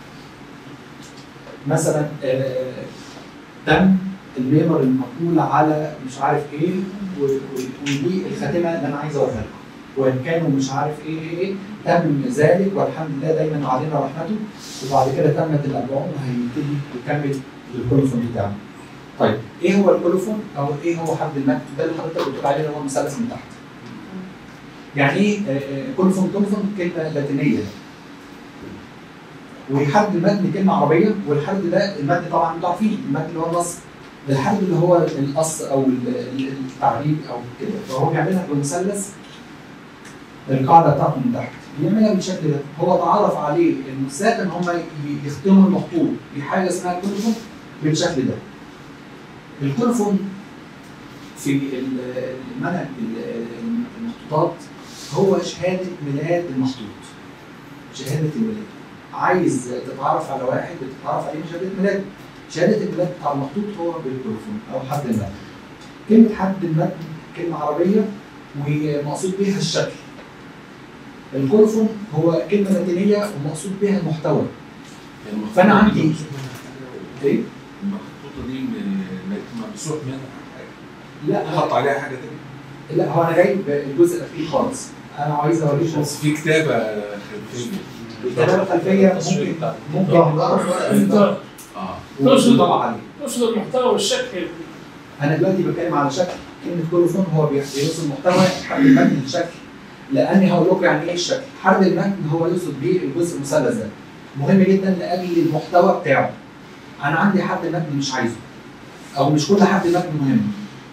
A: مثلا آه، تم الميمر المقول على مش عارف ايه و- و- ودي الخاتمه اللي انا عايز اوريها لكم وان كانوا مش عارف ايه ايه ايه تم ذلك والحمد لله دايما علينا رحمته وبعد كده تمت الاربعون وهيبتدي يكمل الكولوفون بتاعه. طيب ايه هو الكولوفون او ايه هو حد المتن ده اللي حضرتك بتقول عليه اللي هو المثلث من تحت. يعني ايه آه، آه، كولوفون كولوفون كلمه لاتينيه وحد المتن كلمه عربيه والحد ده المتن طبعا انتوا عارفين المتن اللي هو النص الحد اللي هو القص او ال- ال- التعريب او كده فهو بيعملها بمثلث القاعده بتاعته من تحت بيعملها بالشكل ده هو تعرف عليه النساخ ان هم ي- يختموا المخطوط بحاجه اسمها كولفون بالشكل ده الكولفون في ال- المنهج ال- المخطوطات هو شهاده ميلاد المخطوط شهاده الميلاد عايز تتعرف على واحد بتتعرف عليه شهاده ميلاد شهاده الميلاد بتاع المخطوط هو بالكولفون او حد المتن كلمه حد المتن كلمه عربيه ومقصود بها الشكل الكولفون هو كلمه لاتينيه ومقصود بها المحتوى
H: يعني
A: فأنا عندي- ايه
H: المخطوطه دي م- م- ممسوح منها حاجه
A: لا
H: حط عليها حاجه تانية
A: لا هو انا جايب الجزء الاخير خالص انا عايز اوريكم
H: بس في كتابه خلفيه
A: الكتابه الخلفيه ممكن ممكن
D: انت
H: اه
D: تقصد-
A: طبعا عليه
D: تقصد المحتوى والشكل
A: انا دلوقتي بتكلم على شكل كلمه كولوفون هو بي- بيوصل محتوى حرب المتن الشكل لاني هقول لكم يعني ايه الشكل حرب المتن هو يقصد بيه الجزء المثلث ده مهم جدا لاجل المحتوى بتاعه انا عندي حرب المتن مش عايزه او مش كل حرب المتن مهم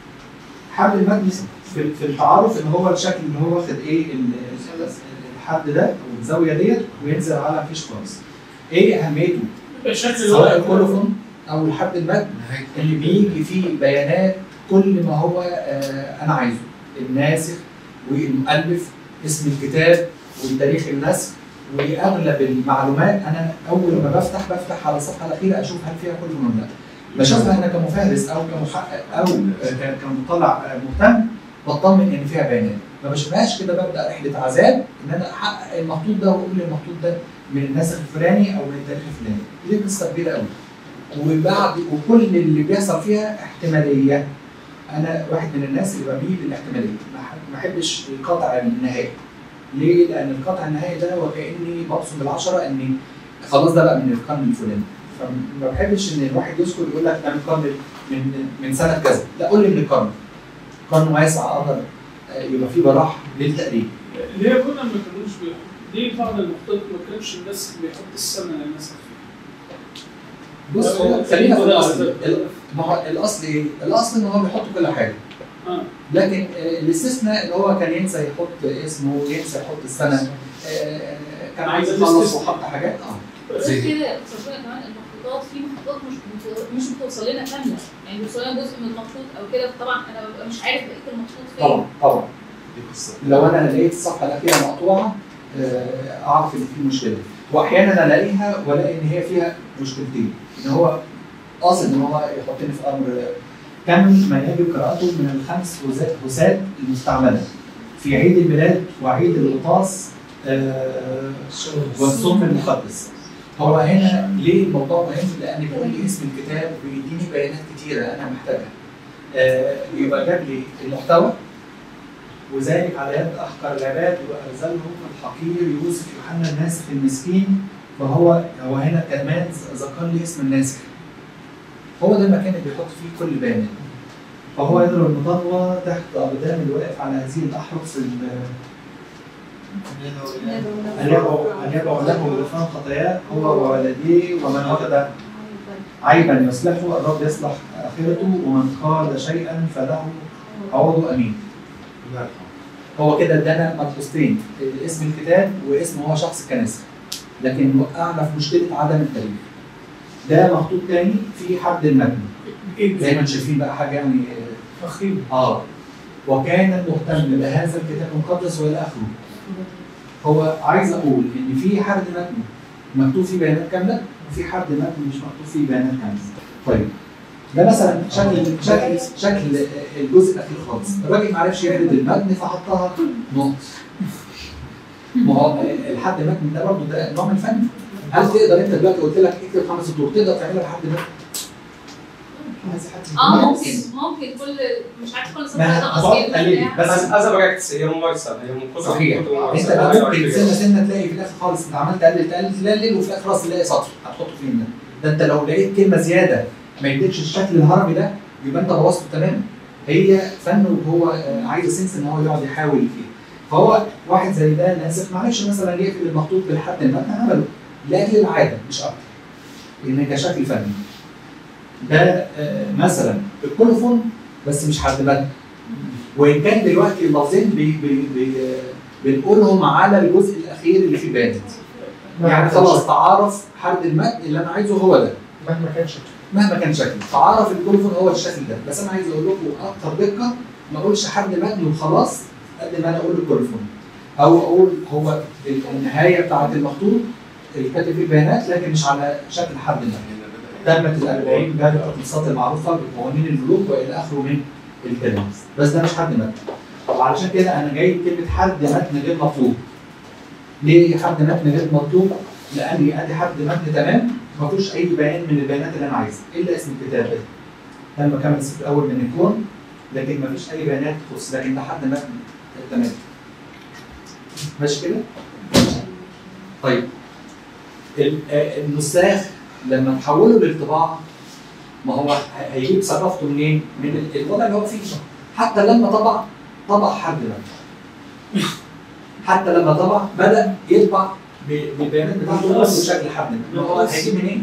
A: حرب المتن في في التعارف ان هو الشكل اللي هو واخد ايه ال- ال- الحد ده او الزاويه ديت وينزل على مفيش خالص ايه اهميته
D: يبقى شكل
A: سواء
D: الورق
A: الكولوفون او الحد المتن اللي بيجي فيه بيانات كل ما هو آه انا عايزه الناسخ والمؤلف اسم الكتاب وتاريخ النسخ واغلب المعلومات انا اول ما بفتح بفتح على الصفحه الاخيره اشوف هل فيها كل ولا لا بشوفها انا كمفهرس او كمحقق او آه، ك- كمطلع آه، مهتم بطمن ان فيها بيانات ما بشوفهاش كده ببدا رحله عذاب ان انا احقق المخطوط ده واقول المخطوط ده من الناسخ الفلاني او من التاريخ الفلاني دي قصه كبيره قوي وبعد وكل اللي بيحصل فيها احتماليه انا واحد من الناس اللي بميل للاحتماليه ما أحب- ما احبش القطع النهائي ليه؟ لان القطع النهائي ده وكاني ببصم بالعشره اني خلاص ده بقى من القرن الفلاني فما بحبش ان الواحد يذكر يقول لك ده من القرن من من سنه كذا لا قول لي من القرن قرن واسع اقدر آه، يبقى فيه براح للتقريب
D: ليه كنا ما كانوش بيحط ليه بعض المخطوط ما كانش الناس بيحط السنه للناس
A: بص هو خلينا في الاصل ال- ما هو الاصل ايه؟ الاصل ان هو بيحط كل حاجه
D: اه
A: لكن آه، الاستثناء اللي هو كان ينسى يحط اسمه ينسى يحط السنه آه، كان عايز يخلص وحط حاجات اه
B: غير كده اكتشفنا كمان المخطوطات في مخطوطات مش بتو- مش بتوصل لنا كامله يعني بيوصل لنا جزء من المخطوط او كده طبعا انا ببقى مش عارف بقيه المخطوط فين
A: طبعا طبعا
H: دي قصه
A: لو انا لقيت الصفحه الاخيره مقطوعه آه، اعرف ان في مشكله واحيانا الاقيها والاقي ان هي فيها مشكلتين ان هو قاصد ان هو يحطني في امر كم ما يجب قراءته من الخمس وزات وسات المستعمله في عيد الميلاد وعيد الغطاس آه، والصوم المقدس هو هنا ليه الموضوع مهم؟ لان بيقول لي اسم الكتاب ويديني بيانات كتيره انا محتاجها. آه، يبقى جاب لي المحتوى وذلك على يد احقر العباد وارذلهم الحقير يوسف يوحنا الناسخ المسكين فهو هو هنا كمان ذكر لي اسم الناسخ هو ده المكان اللي بيحط فيه كل بيانات فهو يضرب المطالبة تحت أقدام الواقف على هذه الأحرف ال- أن يبعوا أن يبعوا له غفران خطاياه هو وولديه ومن وجد عيبا يصلحه الرب يصلح آخرته ومن قال شيئا فله عوضه أمين
H: الله يرحمه
A: هو كده ادانا ملحوظتين اسم الكتاب واسم هو شخص الكنيسه لكن وقعنا في مشكله عدم التاريخ ده مخطوط تاني في حد المتن زي ما انتم شايفين بقى حاجه يعني
D: فخيم
A: اه وكان مهتم بهذا الكتاب المقدس والى اخره هو عايز اقول ان في حد متن مكتوب فيه بيانات كامله وفي حد متن مش مكتوب فيه بيانات كامله طيب ده مثلا شكل شكل شكل الجزء الاخير خالص الراجل ما عرفش يعرض المتن فحطها نقط ما هو الحد متن ده برضه ده نوع من الفن هل تقدر انت دلوقتي قلت لك اكتب خمس سطور تقدر تعملها لحد متن؟ عايز حد
B: اه
A: يكون
B: ممكن
A: مركز.
B: ممكن كل مش عارف كل سطر
A: ما
B: ده
A: هتقعد
B: قصير
A: تقللي
B: بتاع.
A: بس
E: بس از براكتس هي ممارسه هي من كتر
A: صحيح.
E: من كتر
A: انت
E: الممارسة.
A: بقى
E: أيوة،
A: ممكن
E: أيوة.
A: سنه سنه تلاقي في الاخر خالص انت عمال تقلل تقلل تقلل وفي الاخر خلاص تلاقي سطر هتحطه فين ده؟ ده انت لو لقيت كلمه زياده ما يديكش الشكل الهرمي ده يبقى انت بوظته تماما هي فن وهو آه، عايز سنس ان هو يقعد يحاول فيه فهو واحد زي ده ناسخ معلش مثلا يقفل المخطوط بالحد المتن عمله لاجل العاده مش اكتر لان كشكل فني ده آه، مثلا الكولوفون بس مش حد متن وان كان دلوقتي اللفظين بي بي بي بنقولهم على الجزء الاخير اللي فيه بانت يعني خلاص تعارف حد المتن اللي انا عايزه هو ده
F: مهما كان شكله
A: مهما كان شكله تعارف الكولوفون هو الشكل ده بس انا عايز اقول لكم اكتر دقه ما اقولش حد متن وخلاص قد ما انا اقول الكولوفون او اقول هو النهايه بتاعت المخطوط اللي كاتب فيه البيانات لكن مش على شكل حد متن
H: هنا بدأ
A: تمت الأربعين باب التقديسات المعروفة بقوانين الملوك وإلى آخره من الكلام بس ده مش حد متن وعلشان كده أنا جايب كلمة حد متن غير مطلوب ليه حد متن غير مطلوب؟ لأني أدي حد متن تمام ما فيهوش أي بيان من البيانات اللي أنا عايزها إلا اسم الكتاب ده تم كامل الصف الأول من الكون لكن ما فيش أي بيانات تخص لكن ده حد متن تمام ماشي كده؟ طيب ال- آه، النساخ لما تحوله للطباعه ما هو ه- هيجيب ثقافته منين؟ من ال- الوضع اللي هو فيه حتى لما طبع طبع حد منه حتى لما طبع بدا يطبع ب- بالبيانات بتاعته برضه بشكل حد منه هو هيجيب منين؟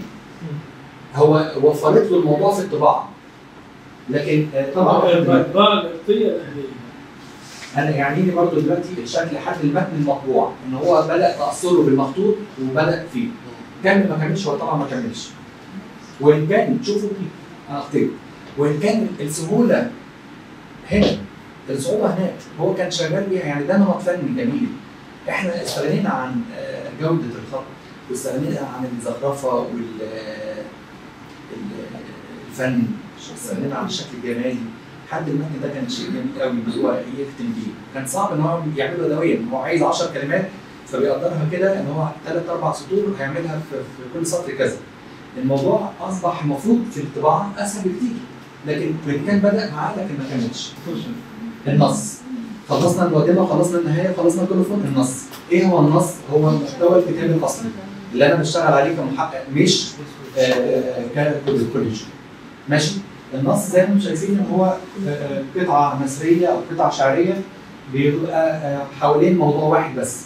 A: هو وفرت له الموضوع في الطباعه لكن آه، طبعا حد منه.
D: المطبعه القبطيه الاهليه
A: انا يعنيني برضو دلوقتي الشكل حد المتن المطبوع ان هو بدا تاثره بالمخطوط وبدا فيه كمل ما كملش هو طبعا ما كملش وان كان شوفوا انا اخطيت وان كان السهوله هنا الصعوبه هناك هو كان شغال بيها يعني ده نمط فني جميل احنا استغنينا عن آه، جوده الخط واستغنينا عن الزخرفه وال آه، ال- الفن استغنينا عن الشكل الجمالي حد المتن ده كان شيء جميل قوي ان هو يختم بيه كان صعب ان هو يعمله يدويا هو عايز 10 كلمات فبيقدرها كده ان هو ثلاث اربع سطور هيعملها في, في كل سطر كذا الموضوع اصبح المفروض في الطباعه اسهل بكتير لكن وان كان بدا معاه لكن ما كملش النص خلصنا المقدمه وخلصنا النهايه وخلصنا الكولوفون النص ايه هو النص هو محتوى الكتاب الاصلي اللي انا بشتغل عليه كمحقق مش آه، ككوليج ماشي النص زي ما انتم شايفين ان هو آه، قطعه نثريه او قطعه شعريه بيبقى آه، حوالين موضوع واحد بس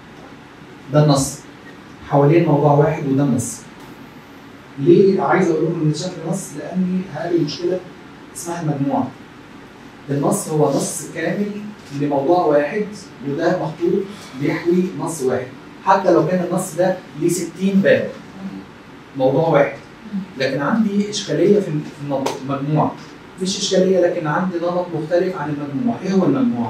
A: ده النص حوالين موضوع واحد وده النص ليه عايز اقول لكم ان ده شكل نص لاني هقابل مشكله اسمها المجموعه النص هو نص كامل لموضوع واحد وده مخطوط بيحوي نص واحد حتى لو كان النص ده ليه 60 باب موضوع واحد لكن عندي اشكاليه في في الموضوع- المجموعه مفيش اشكاليه لكن عندي نمط مختلف عن المجموعه ايه هو المجموعه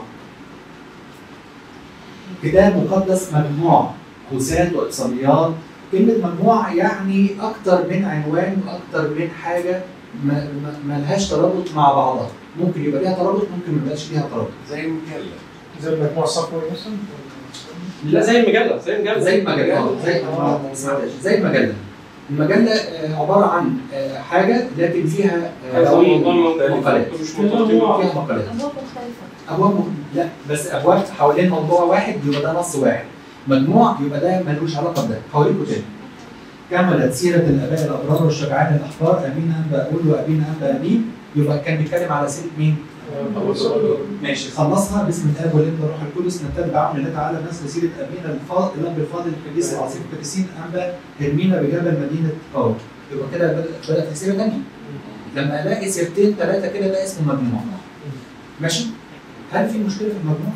A: كتاب مقدس مجموعه قوسات واقصاليات كلمه مجموعه يعني اكتر من عنوان واكتر من حاجه ما ما- ما لهاش ترابط مع بعضها ممكن يبقى ليها ترابط ممكن ما يبقاش ليها ترابط
H: زي المجلة
F: زي المجموعه الصفوي مثلا
E: لا زي المجله زي المجله
A: زي المجله آه، زي آه، ما سمعتهاش. زي المجله المجله آه، عباره عن آه، حاجه لكن فيها آه،
E: هذا
A: دواوين
E: موضوع مختلف
A: مقالات
E: مش مرتبطين ببعض.
A: فيها مقالات
I: أبواب مختلفة
A: ابواب م- لا بس ابواب حوالين موضوع واحد يبقى ده نص واحد مجموع يبقى ده ملوش علاقه بده هوريكم تاني كملت سيره الاباء الابرار والشجعان الاحرار امين انبا اقول وابينا انبا امين يبقى كان بيتكلم على سيره مين؟ ماشي خلصها باسم الاب والابن والروح القدس نبتدي بعون الله تعالى نسل سيره ابينا الفاضل الاب الفاضل القديس العظيم القديسين انبا هرمينا بجبل مدينه قار يبقى كده بدأ- بدات في سيره ثانيه لما الاقي سيرتين ثلاثه كده ده اسمه مجموع ماشي هل في مشكله في المجموع؟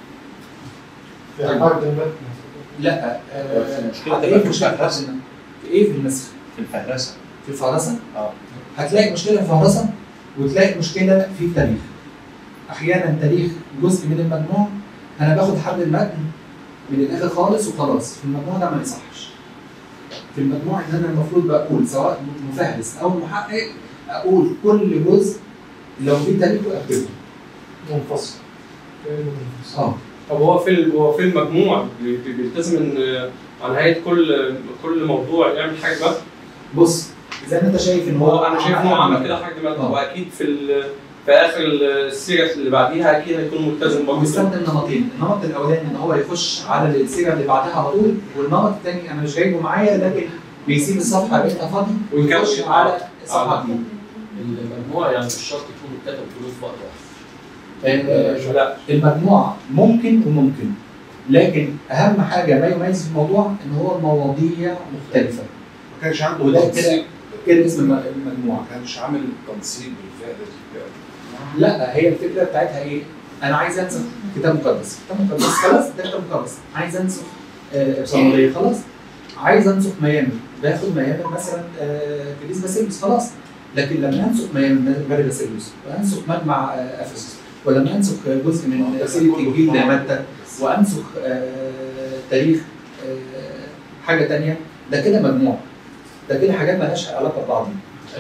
F: في عقد المتن
A: لا آه،
G: المشكلة
A: ايه
G: تبقى في
A: المشكله
G: الفهرسة.
A: في ايه في النسخ؟
G: في الفهرسه
A: في الفهرسه؟
G: اه
A: هتلاقي مشكله في الفهرسه وتلاقي مشكله في التاريخ. احيانا تاريخ جزء من المجموع انا باخد حبل المتن من الاخر خالص وخلاص في المجموع ده ما يصحش. في المجموع ان انا المفروض بقول سواء مفهرس او محقق اقول كل جزء لو في تاريخه اكتبه.
F: منفصل كأنه منفصل
A: اه
E: طب هو في ال- هو في المجموع بي- بي- بيلتزم ان آه، على نهايه كل كل موضوع يعمل حاجه بقى
A: بص زي ما انت شايف ان هو
E: هو انا شايف ان هو عمل كده حاجه دلوقتي
A: آه.
E: واكيد في ال- في اخر السيره اللي بعديها اكيد هيكون ملتزم برضه
A: بيستخدم نمطين، النمط الاولاني ان هو يخش على السيره اللي بعدها على طول، والنمط الثاني انا مش جايبه معايا لكن بيسيب الصفحه بقيتها فاضي ويخش
E: ويكمل.
A: على صفحه جديده.
J: المجموعه يعني مش شرط يكون الكتب كله في وقت واحد
A: آه،
E: لا
A: المجموعه ممكن وممكن لكن اهم حاجه ما يميز الموضوع ان هو المواضيع مختلفه
H: ما كانش عنده
A: وده كده
H: تنسيق
A: كده اسم الم- المجموعه
H: ما كانش عامل تنسيق بالفعل بالفعل.
A: لا هي الفكره بتاعتها ايه؟ انا عايز انسخ كتاب مقدس، كتاب مقدس خلاص ده كتاب مقدس، عايز انسخ آه، صموديه خلاص، عايز انسخ ميامر، باخد ميامر مثلا آه، كنيس باسيليوس خلاص، لكن لما انسخ ميامر ماري باسيليوس وانسخ مجمع آه، افسس ولما انسخ جزء من سيره الانجيل لمتى وانسخ آه، تاريخ آه، حاجه ثانيه ده كده مجموع ده كده حاجات مالهاش علاقه ببعضها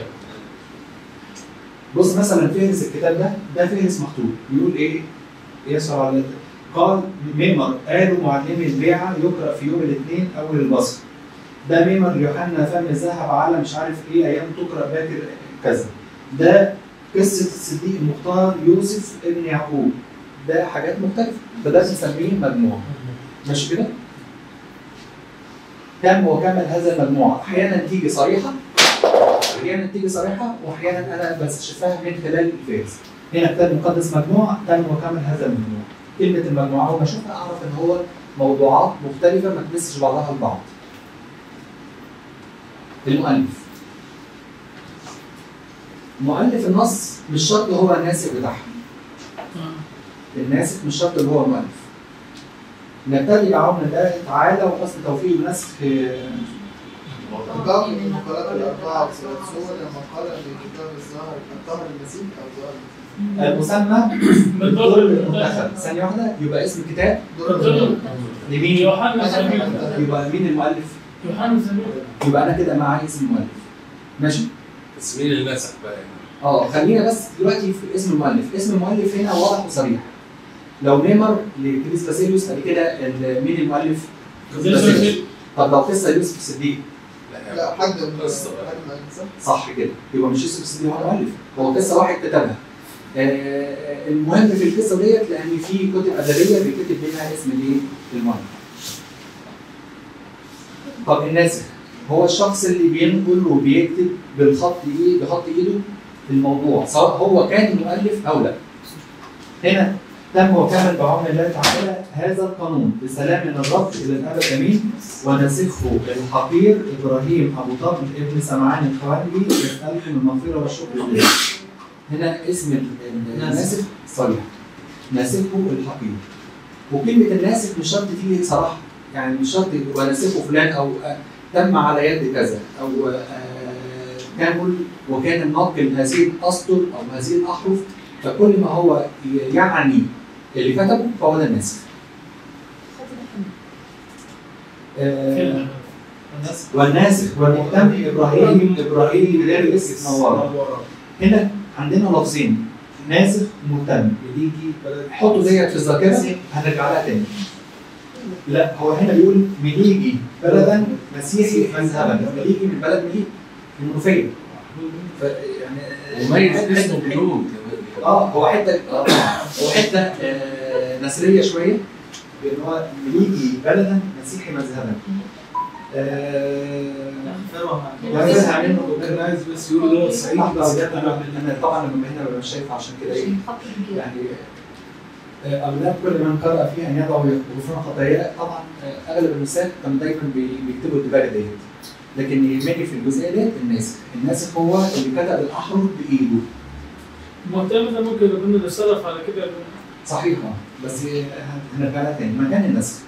A: بص مثلا فهرس الكتاب ده ده فهرس مخطوط بيقول ايه؟ يسر على قال ميمر قالوا معلمي البيعه يقرا في يوم الاثنين اول البصر ده ميمر يوحنا فم الذهب على مش عارف ايه ايام تقرا باكر كذا ده قصه الصديق المختار يوسف ابن يعقوب ده حاجات مختلفه فده بنسميه مجموعه ماشي كده؟ كم وكمل هذا المجموعه احيانا تيجي صريحه احيانا تيجي صريحه واحيانا انا بستشفها من خلال الفيز هنا كتاب مقدس مجموعه تم وكمل هذا المجموع كلمه المجموعه اول ما اشوفها اعرف ان هو موضوعات مختلفه ما تمسش بعضها البعض المؤلف مؤلف النص مش شرط هو الناسخ بتاعها الناسخ مش شرط اللي هو المؤلف نبتدي بعون الله تعالى وحسن توفيق ونسخ
K: باب من المقالات الأربعة وثلاثون لما قال في كتاب الظاهر الطاهر المسيح أو ظاهر
A: المسمى بالدور المنتخب ثانية واحدة يبقى اسم الكتاب لمين؟
D: يوحنا زميل
A: يبقى مين المؤلف؟
D: يوحنا زميل
A: يبقى أنا كده معايا اسم المؤلف ماشي؟
H: تسمين النسخ بقى يعني.
A: اه خلينا بس دلوقتي في اسم المؤلف، اسم المؤلف هنا واضح وصريح. لو نيمر لكريس باسيليوس بعد كده ال- مين المؤلف؟ باسيليوس. طب لو قصه يوسف الصديق
K: لا حد من
H: قصة بقى.
K: حد من صح؟
A: صح كده يبقى مش يوسف الصديق هو المؤلف هو قصه واحد كتبها آه، المهم في القصه ديت لان في كتب ادبيه بيكتب منها اسم الايه؟ المؤلف. طب الناسخ هو الشخص اللي بينقل وبيكتب بالخط ايه بخط ايده الموضوع سواء هو كان المؤلف او لا. هنا تم وكمل بعون الله تعالى هذا القانون بسلام من الرب الى الابد امين ونسخه الحقير ابراهيم ابو طبل ابن سمعان الخوارجي يسالكم المغفره والشكر لله. هنا اسم ال- الناسخ صريح. ناسخه الحقير. وكلمه الناسخ مش شرط تيجي صراحه يعني مش شرط وناسخه فلان او آه، تم على يد كذا او آه، كامل وكان الناقل هذه الاسطر او هذه الاحرف فكل ما هو يعني اللي كتبه فهو ده الناسخ. آه، والناسخ والمهتم ابراهيم ابراهيم دارس نوار هنا عندنا لفظين ناسخ ومهتم بيجي حطوا ديت في الذاكره هنرجع لها تاني لا هو هنا بيقول مليجي بلدا مسيحي مذهبا مليجي من بلد مليجي المنوفيه ف- يعني
G: وميز اسمه بدون
A: اه هو حته آه هو حته آه نسريه شويه بان هو مليجي بلدا مسيحي مذهبا آه،
C: فاهمها
A: وهنزعل منه
C: كان عايز بس يقول ان هو صعيدي بس
A: بجد انا انا طبعا لما هنا ببقى شايف عشان كده ايه
I: خط كبير
A: يعني آه، أولاد كل من قرأ فيه أن يضعوا غفران خطاياه طبعا آه، أغلب النساء كانوا دايما بي- بيكتبوا الدباجة ديت لكن يهمني في الجزئية ديت الناسخ الناسخ هو اللي كتب الأحرف بإيده
D: المهتم ده ممكن يكون اللي صرف على كده يا ابني.
A: صحيح آه، بس آه، هنرجع لها تاني مكان النسخ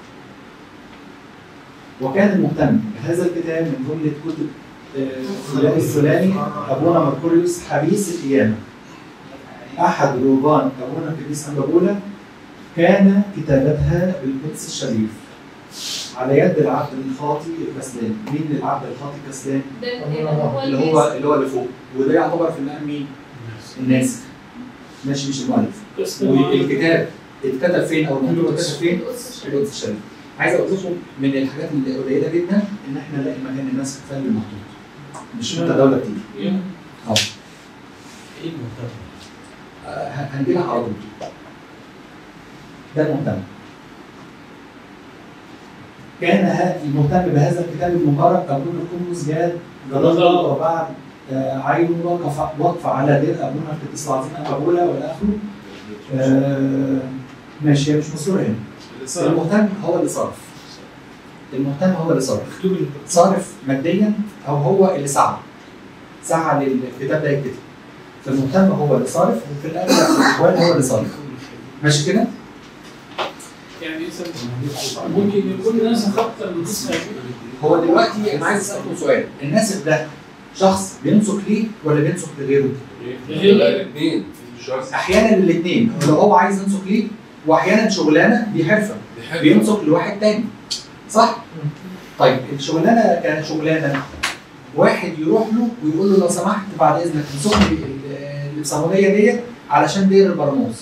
A: وكان المهتم بهذا الكتاب من جملة كتب آه، فلان الفلاني أبونا مركوريوس حبيس القيامة أحد رهبان أبونا القديس أنبابولا كان كتابتها بالقدس الشريف على يد العبد الخاطي الكسلان مين العبد الخاطي الكسلان
B: ده اللي هو
A: اللي هو اللي هو اللي فوق وده يعتبر في المقام مين الناسخ ماشي مش المؤلف
D: بس ده معايا.
A: والكتاب اتكتب فين او الموضوع اتكتب فين
B: القدس
A: في
B: الشريف.
A: القدس الشريف عايز اقول لكم من الحاجات اللي قليله جدا ان احنا نلاقي مكان الناس في فن المحطوط مش متداوله كتير
D: يا.
A: اه
J: ايه المهتم؟
A: آه، هنجي لها على طول ده المهتم كان ه- المهتم بهذا الكتاب المبارك ابونا القدس جاد جلالة وبعد آه، عينه وقف وقف على دير ابونا القديس العظيم ابولا والاخره آه، ماشي هي مش مذكوره هنا المهتم هو اللي صرف المهتم هو اللي صرف
C: مكتوب اللي
A: صارف ماديا او هو اللي سعى سعى للكتاب ده يتكتب فالمهتم هو اللي صارف وفي الاخر الاخوان هو اللي صارف ماشي كده؟
D: يعني إذا ممكن يكون ناس اكتر من تسعه
A: هو دلوقتي انا عايز اسالكم سؤال الناسخ ده شخص بينسخ ليه ولا بينسخ لغيره؟
D: هي
H: الاثنين
A: احيانا الاثنين لو هو عايز ينسخ ليه واحيانا شغلانه دي حرفه بينسخ لواحد تاني صح؟ طيب الشغلانه كشغلانه واحد يروح له ويقول له لو سمحت بعد اذنك انسخ لي ال- الصاموليه ديت علشان دير البراموس.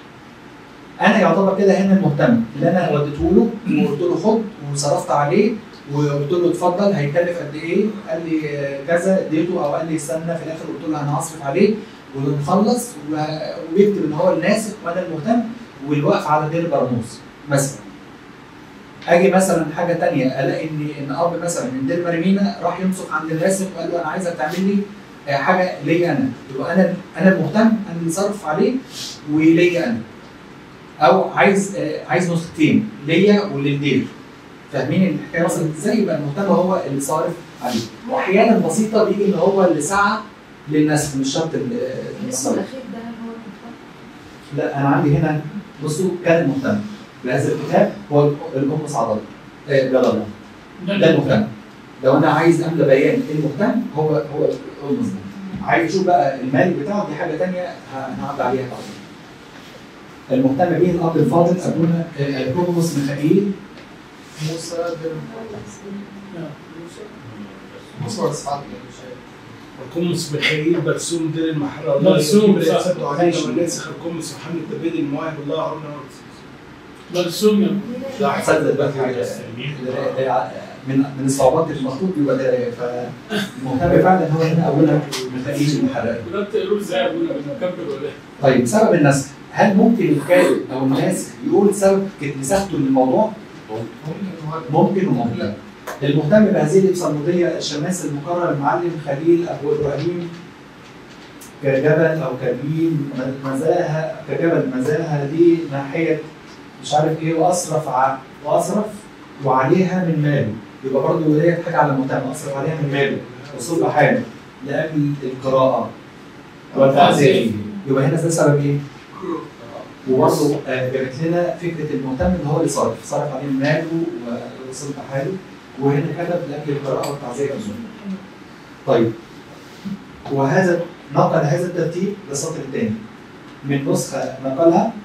A: انا يعتبر كده هنا المهتم اللي انا وديته له وقلت له خد وصرفت عليه وقلت له اتفضل هيكلف قد ايه؟ قال لي آه، كذا اديته او قال لي استنى في الاخر قلت له انا هصرف عليه ونخلص و- ويكتب ان هو الناسخ وانا المهتم والوقف على دير البراموس مثلا. اجي مثلا حاجه تانية الاقي ان ان اب مثلا من دير مريمينا راح ينسخ عند الراسم وقال له انا عايزك تعمل لي آه، حاجه ليا انا يبقى انا انا المهتم انا اللي صرف عليه وليا انا او عايز آه، عايز نسختين ليا وللدير فاهمين الحكايه مثلا ازاي يبقى المهتم هو اللي صارف عليه واحيانا بسيطه بيجي ان هو اللي سعى للنسخ مش شرط ال-
I: الاسم
A: المصاريف.
I: الاخير ده هل هو المهتم؟
A: لا انا عندي هنا بصوا كان المهتم بهذا الكتاب هو الام عضل آه جلالة ده المهتم لو انا عايز املى بيان المهتم هو هو الام عايز اشوف بقى المال بتاعه دي حاجه ثانيه هنعدي عليها بعدين المهتم به الاب الفاضل ابونا آه، كوموس ميخائيل
K: موسى بن موسى واسحاق
C: القمص ميخائيل برسوم دير المحرة
D: برسوم، صح.
C: رئاسته علينا
A: ماشي.
C: والناسخ القمص محمد تبادل المواهب الله عرنا
D: مرسوم يا
A: لا صدق بقى حاجه ده- ده من من الصعوبات المطلوب يبقى ده فالمهتم فعلا هو هنا ابونا ميخائيل المحرقي
D: وده بتقولوا ازاي يا ابونا بنكمل ولا ايه؟
A: طيب سبب النسخ هل ممكن الكاتب او الناسخ يقول سبب نسخته للموضوع؟ ممكن وممكن المهتم بهذه الإبصالمودية الشماس المقرر المعلم خليل أبو إبراهيم كجبل أو كبين مزاها كجبل مزاها دي ناحية مش عارف إيه وأصرف ع... وأصرف وعليها من ماله يبقى برضه ديت حاجة على المهتم أصرف عليها من ماله وصلب حاله لأجل القراءة والتعزية يبقى هنا ده سبب إيه؟ وبرضه آه، جابت لنا فكره المهتم ان هو اللي صارف، صرف عليه ماله وصرف حاله وهنا كتب لاجل القراءه والتعزيه كمان. طيب وهذا نقل هذا الترتيب للسطر الثاني من نسخه نقلها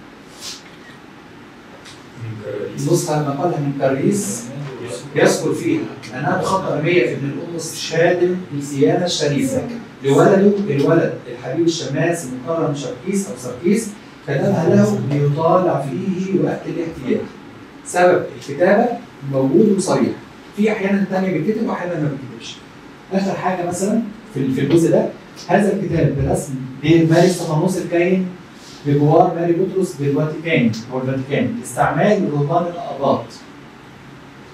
A: نسخه نقلها من كاريس يذكر فيها انها بخطر 100 ابن القدس شادم السيانه الشريفه لولده الولد الحبيب الشماس المكرم شركيس او سركيس كتبها له ليطالع فيه وقت الاحتياج. سبب الكتابه موجود وصريح. في احيانا ثانيه بيتكتب واحيانا ما بيتكتبش. اخر حاجه مثلا في في الجزء ده هذا الكتاب برسم ماري استفانوس الكاين بجوار ماري بطرس بالفاتيكان هو الفاتيكان لاستعمال رهبان الاباط.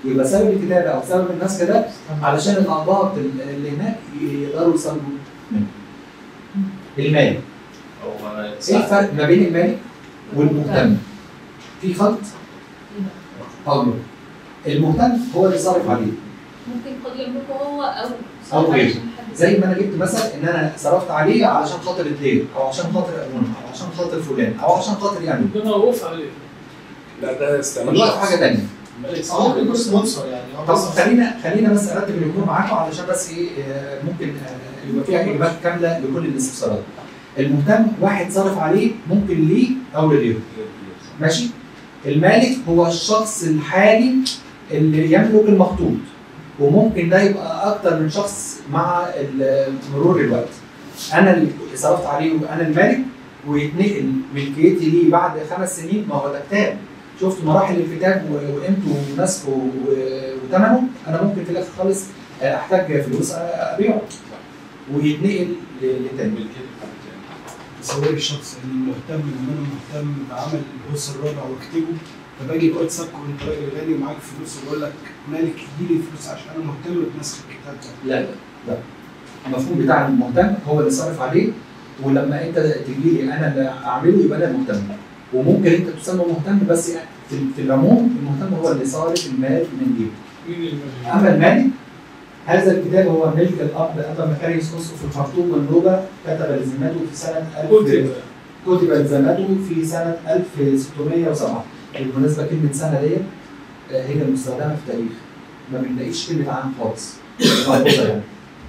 A: ويبقى سبب الكتابه او سبب النسخ ده علشان الاعضاء اللي هناك يقدروا يستخدموا منه. المالك
J: هو انا
A: ايه الفرق ما بين المالك والمهتم؟ في خلط؟ هقول لك. المهتم هو اللي صارف عليه
B: ممكن قد يملكه هو او
A: أو غيره.
B: عشان حد
A: زي ما انا جبت مثلا ان انا صرفت عليه علشان خاطر الدير او عشان خاطر ابونا او عشان خاطر فلان او عشان خاطر يعني
D: ربنا وقف عليه
H: لا ده استعمال
A: الوقت حاجه ثانيه
F: هو ممكن يكون سبونسر يعني هو
A: طب
F: بس-
A: خلينا خلينا بس ارتب الامور معاكم علشان بس ايه آه، ممكن آه، يبقى فيها اجابات كامله لكل الاستفسارات. المهتم واحد صرف عليه ممكن ليه او لغيره. ماشي؟ المالك هو الشخص الحالي اللي يملك المخطوط وممكن ده يبقى اكتر من شخص مع ال- مرور الوقت. انا اللي صرفت عليه وانا المالك ويتنقل ملكيتي ليه بعد خمس سنين ما هو ده كتاب شفت مراحل الكتاب و- وقيمته ونسخه و- وثمنه انا ممكن في الاخر خالص احتاج فلوس ابيعه ويتنقل ل- لتاني
C: تصوري الشخص ان المهتم ان انا مهتم بعمل القوس الرابع واكتبه فباجي بقعد سبك وانت راجل غني ومعاك فلوس وبقول لك مالك اديني فلوس عشان انا مهتم بنسخ الكتاب ده
A: لا لا لا المفهوم بتاع المهتم هو اللي صارف عليه ولما انت تجي لي انا اللي اعمله يبقى انا المهتم وممكن انت تسمى مهتم بس يعني في, في العموم المهتم هو اللي صارف المال من جيبه
D: مين المالك؟
A: اما المالك هذا الكتاب هو ملك الاب ابا مكاريوس اسقف الخرطوم والنوبه كتب لزمته في سنه 1000
D: كتب
A: كتب لزمته في سنه 1607 بالمناسبه كلمه سنه ديت آه، هي المستخدمه في التاريخ ما بنلاقيش كلمه عام خالص ملحوظه يعني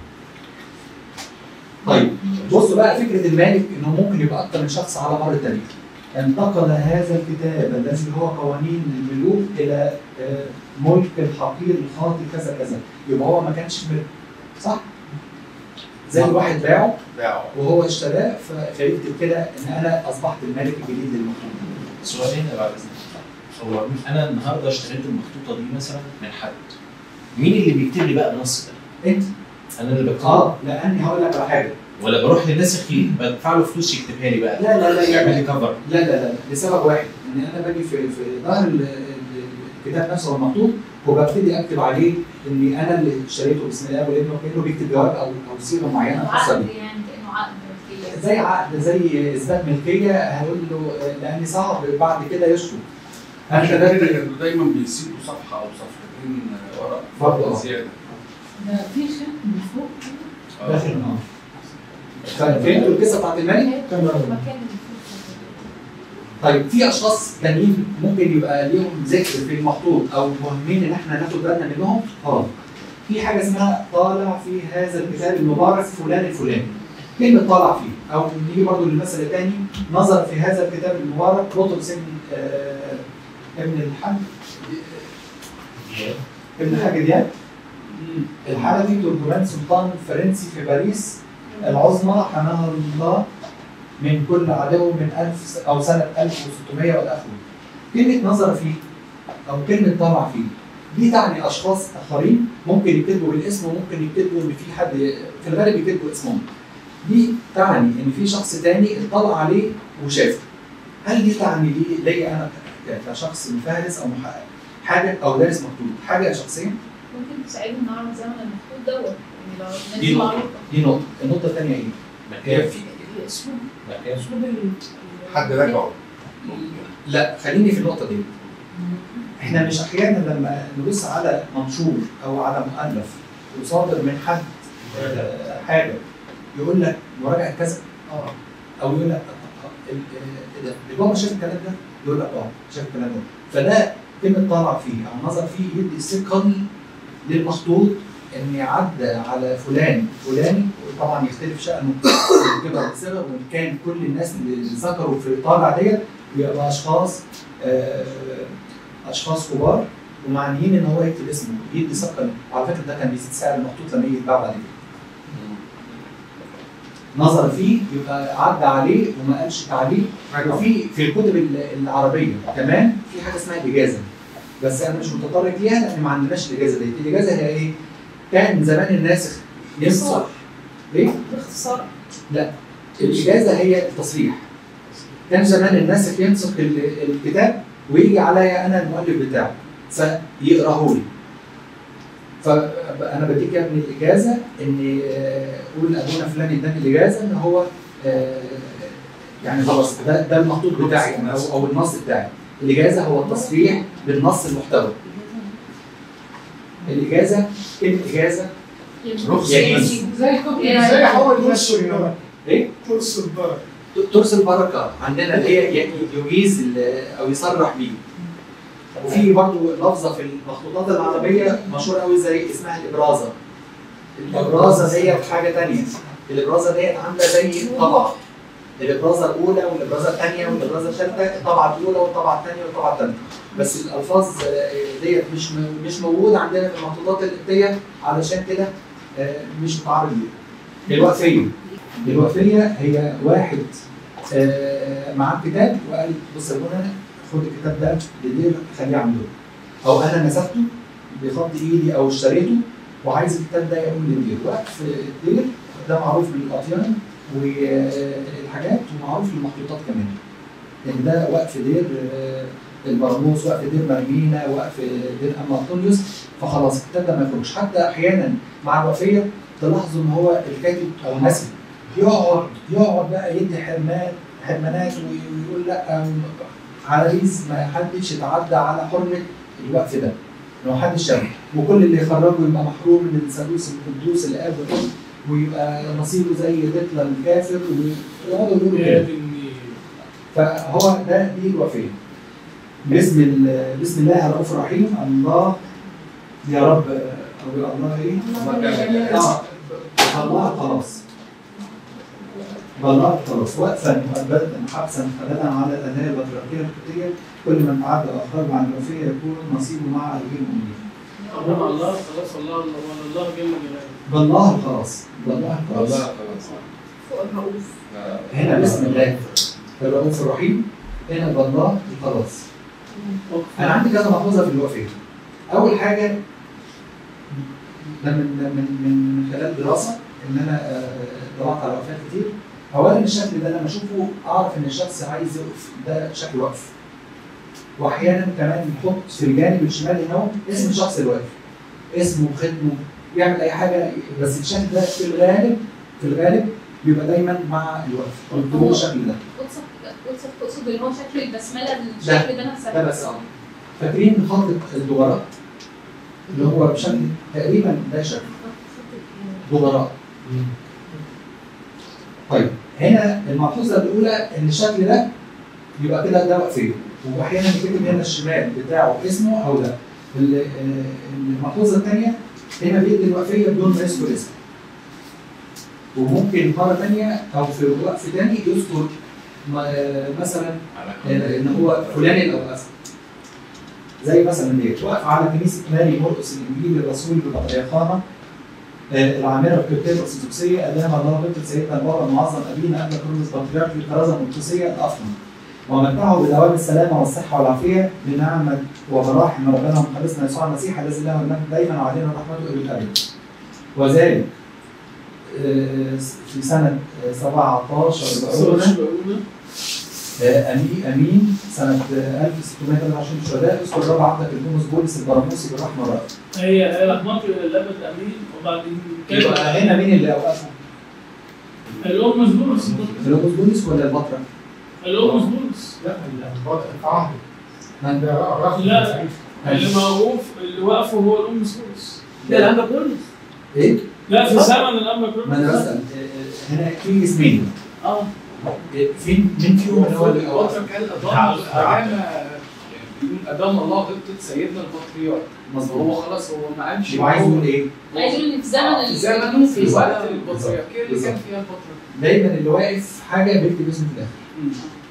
A: طيب بصوا بقى فكره المالك انه ممكن يبقى اكتر من شخص على مر التاريخ انتقل هذا الكتاب الذي هو قوانين الملوك الى آه، ملك الحقير الخاطي كذا كذا يبقى هو ما كانش ملك صح؟ زي الواحد باعه
H: باعه
A: وهو اشتراه ف- فيكتب كده ان انا اصبحت الملك الجديد للمخلوق
G: سؤالين بعد اذنك هو انا النهارده اشتريت المخطوطه دي مثلا من حد مين اللي بيكتب لي بقى النص ده؟
A: انت
G: انا اللي بكتبه
A: اه لاني هقول لك على حاجه
G: ولا بروح للناسخ بدفع له فلوس يكتبها لي بقى
A: لا لا لا
G: يعمل
A: يعني
G: لي كفر
A: لا لا لا لسبب واحد ان انا باجي في في ظهر ال- ال- الكتاب نفسه هو المخطوط وببتدي اكتب عليه اني انا اللي اشتريته بسم الله والابن وكانه بيكتب جواب او او صيغه معينه
B: كأنه
A: خاصه
B: عقد
A: بيه
B: يعني كانه عقد ملكية.
A: زي عقد زي اثبات ملكيه هقول له آه، لاني صعب بعد كده يشكو انا
H: عشان كده
A: كتبت
H: كانوا دايما بيسيبوا صفحه او صفحتين ورق
A: برضه آه.
H: زياده
I: ده في ختم من فوق
A: داخل اه فهمتوا القصه بتاعت الملك؟
I: تمام
B: مكان المفروض
A: طيب في اشخاص تانيين ممكن يبقى ليهم ذكر في المخطوط او مهمين ان احنا ناخد بالنا منهم اه في حاجه اسمها طالع في هذا الكتاب المبارك فلان الفلاني كلمه طالع فيه او نيجي برضو للمثل الثاني نظر في هذا الكتاب المبارك بطرس ابن آه ابن الحاج ابن الحاج دياب الحلبي ترجمان سلطان فرنسي في باريس العظمى حماها الله من كل عدو من ألف س- أو سنة 1600 والآخر كلمة نظر فيه أو كلمة طمع فيه دي تعني أشخاص آخرين ممكن يكتبوا بالاسم وممكن يكتبوا إن في حد في الغالب يكتبوا اسمهم دي تعني إن في شخص تاني اطلع عليه وشافه هل دي تعني لي ليا أنا ك- كشخص مفهرس أو محقق حاجة أو دارس مكتوب حاجة شخصية
B: ممكن تساعدنا نعرف زمن المخطوط دوت يعني لو الناس
A: دي
B: دي
A: نقطة.
B: معروفة
A: دي نقطة النقطة الثانية إيه؟ هي
G: مكان
A: في
I: الاسلوب
G: مكان
I: اسلوب ال-
H: حد راجعه
A: لا خليني في النقطة دي احنا مش احيانا لما نبص على منشور او على مؤلف وصادر من حد آه، حاجه يقول لك مراجعه كذا اه او يقول لك آه، آه، ال- آه، إيه ده البابا شاف الكلام ده يقول لك اه شاف الكلام ده فده كلمه طالع فيه او نظر فيه يدي ثقل للمخطوط ان عدى على فلان فلاني وطبعا يختلف شأنه من كبر الصغر وان كان كل الناس اللي ذكروا في طالع ديت بيبقى اشخاص آه، اشخاص كبار ومعنيين ان هو يكتب اسمه يدي ثقل وعلى فكره ده كان بيزيد سعر المخطوط لما يجي يتباع بعد كده نظر فيه يبقى عدى عليه وما قالش تعليق وفي في الكتب ال- العربيه كمان في حاجه اسمها الاجازه بس انا مش متطرق ليها لان ما عندناش الاجازه دي الاجازه هي ايه؟ كان زمان الناسخ ينسخ ايه؟
I: باختصار
A: الاجازه هي التصريح كان زمان الناسخ ينسخ ال- الكتاب ويجي عليا انا المؤلف بتاعه فيقراه لي فانا بديك يا ابني الاجازه ان آه، قول ابونا فلان اداني الاجازه ان هو آه، يعني خلاص ده ده المخطوط بتاعي يعني او او النص بتاعي الاجازه هو التصريح بالنص المحتوى الاجازه كلمه اجازه يجيز
I: زي كوبري
C: زي حول
I: زي
C: نص البركه
A: ايه
C: ترس البركه
A: ترسل بركه عندنا اللي هي ي- يجيز ال- او يصرح بيه وفي برضه لفظه في المخطوطات العربيه مشهوره قوي زي اسمها الابرازه الابرازه ديت حاجه ثانيه الابرازه ديت عامله زي الطبعه الابرازه الاولى والابرازه الثانيه والابرازه الثالثه الطبعه الاولى والطبعه الثانيه والطبعه الثالثه بس الالفاظ آه، ديت مش م- مش موجوده عندنا في المخطوطات القبطيه علشان كده آه، مش متعرض ليها الوقفيه الوقفيه هي واحد آه، معاه كتاب وقال بص يا ابونا خد الكتاب ده للدير خليه عنده او انا مسكته بخط ايدي او اشتريته وعايز الكتاب ده يقوم للدير وقف الدير ده معروف بالاطيان والحاجات ومعروف للمخطوطات كمان ان ده وقف دير آه، البراموس وقف دير مرمينا وقف دير اما انطونيوس فخلاص الكتاب ده ما يخرجش حتى احيانا مع الوفيه تلاحظوا ان هو الكاتب او النسي يقعد يقعد بقى يدي حرمان حرمانات ويقول لا عريس ما حدش يتعدى على حرمه الوقف ده لو حدش شافه وكل اللي يخرجه يبقى محروم من الثالوث القدوس اللي قابل ويبقى نصيبه زي طفل الكافر ويقعدوا يقولوا كده فهو ده دي الوفيه بسم ال- بسم الله الرؤوف الرحيم الله يا رب او يا الله ايه؟ آه، الله خلاص بالله خلاص وقفا مؤبدا حبسا خلدا على الانايه البطريركيه القبطيه كل من تعدى او خرج عن الوفيه يكون نصيبه مع غير المؤمنين.
D: الله الله خلاص الله الله الله جل جلاله
A: بالله الخلاص بالله الخلاص
H: والله خلاص
B: فوق الرؤوف
H: آه.
A: هنا بسم الله الرؤوف الرحيم هنا بالله الخلاص انا عندي كذا ملحوظه في الوفيه اول حاجه ده من من من خلال دراسه ان انا آه، دورت على وفيات كتير اولا الشكل ده لما اشوفه اعرف ان الشخص عايز يقف ده شكل وقف واحيانا كمان يحط في الجانب الشمالي هنا اسم الشخص اللي واقف اسمه وختمه يعمل اي حاجه بس الشكل ده في الغالب في الغالب بيبقى دايما مع الوقف بيبقى بالشكل ده
B: قدسك قدسك تقصد اللي هو شكل البسمله الشكل ده نفسه
A: ده بس اه فاكرين خط الدولارات اللي هو بشكل تقريبا ده شكل دولارات طيب هنا الملحوظه الاولى ان الشكل ده يبقى كده ده وقفيه واحيانا يكتب هنا الشمال بتاعه اسمه او ده ال- آه، الملحوظه الثانيه هنا بيدي الوقفيه بدون ما يذكر اسمه وممكن مره ثانيه او في وقف ثاني يذكر م- مثلا آه، ان هو فلان اللي اوقفه زي مثلا ديت واقف على كنيسه ماري مرقس الانجيل الرسول ببطريقانه آه، العامره القبطيه الارثوذكسيه ادام الله بنت سيدنا البابا المعظم ابينا ابا كرولوس بطريرك الكرازه المقدسيه الافضل ومتعه بدوام السلامه والصحه والعافيه بنعمه وبراحم ربنا ومخلصنا يسوع المسيح الذي له المجد دايما وعلينا رحمته الى الابد وذلك آه، في سنه آه، 17 بقولنا آه، امين امين سنه آه، 1623 شهداء اذكر الرب عبدك الكونس بولس البراموسي بالرحمه والرأفة
D: هي رحمته الى الابد امين وبعدين
A: يبقى هنا مين اللي اوقفه؟
D: الام بولس
A: الكونس بولس ولا البطرك؟
D: الام بولس
F: لا الوضع في عهده
A: من
F: ده رقم
D: لا اللي موقوف اللي واقفه هو الام بولس
J: ده الانبا بولس
A: ايه؟
D: لا في زمن الانبا بولس
A: ما انا بسال آه، آه، هنا في اسمين
J: اه
A: آه، فين مين فيهم اللي هو اللي اوقفه؟
L: الفترة كان أدام أدام بيقول أدام الله غبطة سيدنا البطريرك هو
A: مظبوط
L: خلاص هو ما قالش
A: يبقى عايز يقول ايه؟
B: عايز يقول ان في زمن
L: في
B: ال-
L: زمنه في
A: بالظبط.
L: وقت البطريركية اللي كان
A: بالظبط.
L: فيها البطريرك
A: دايما اللي واقف حاجه بيكتب اسمه في الاخر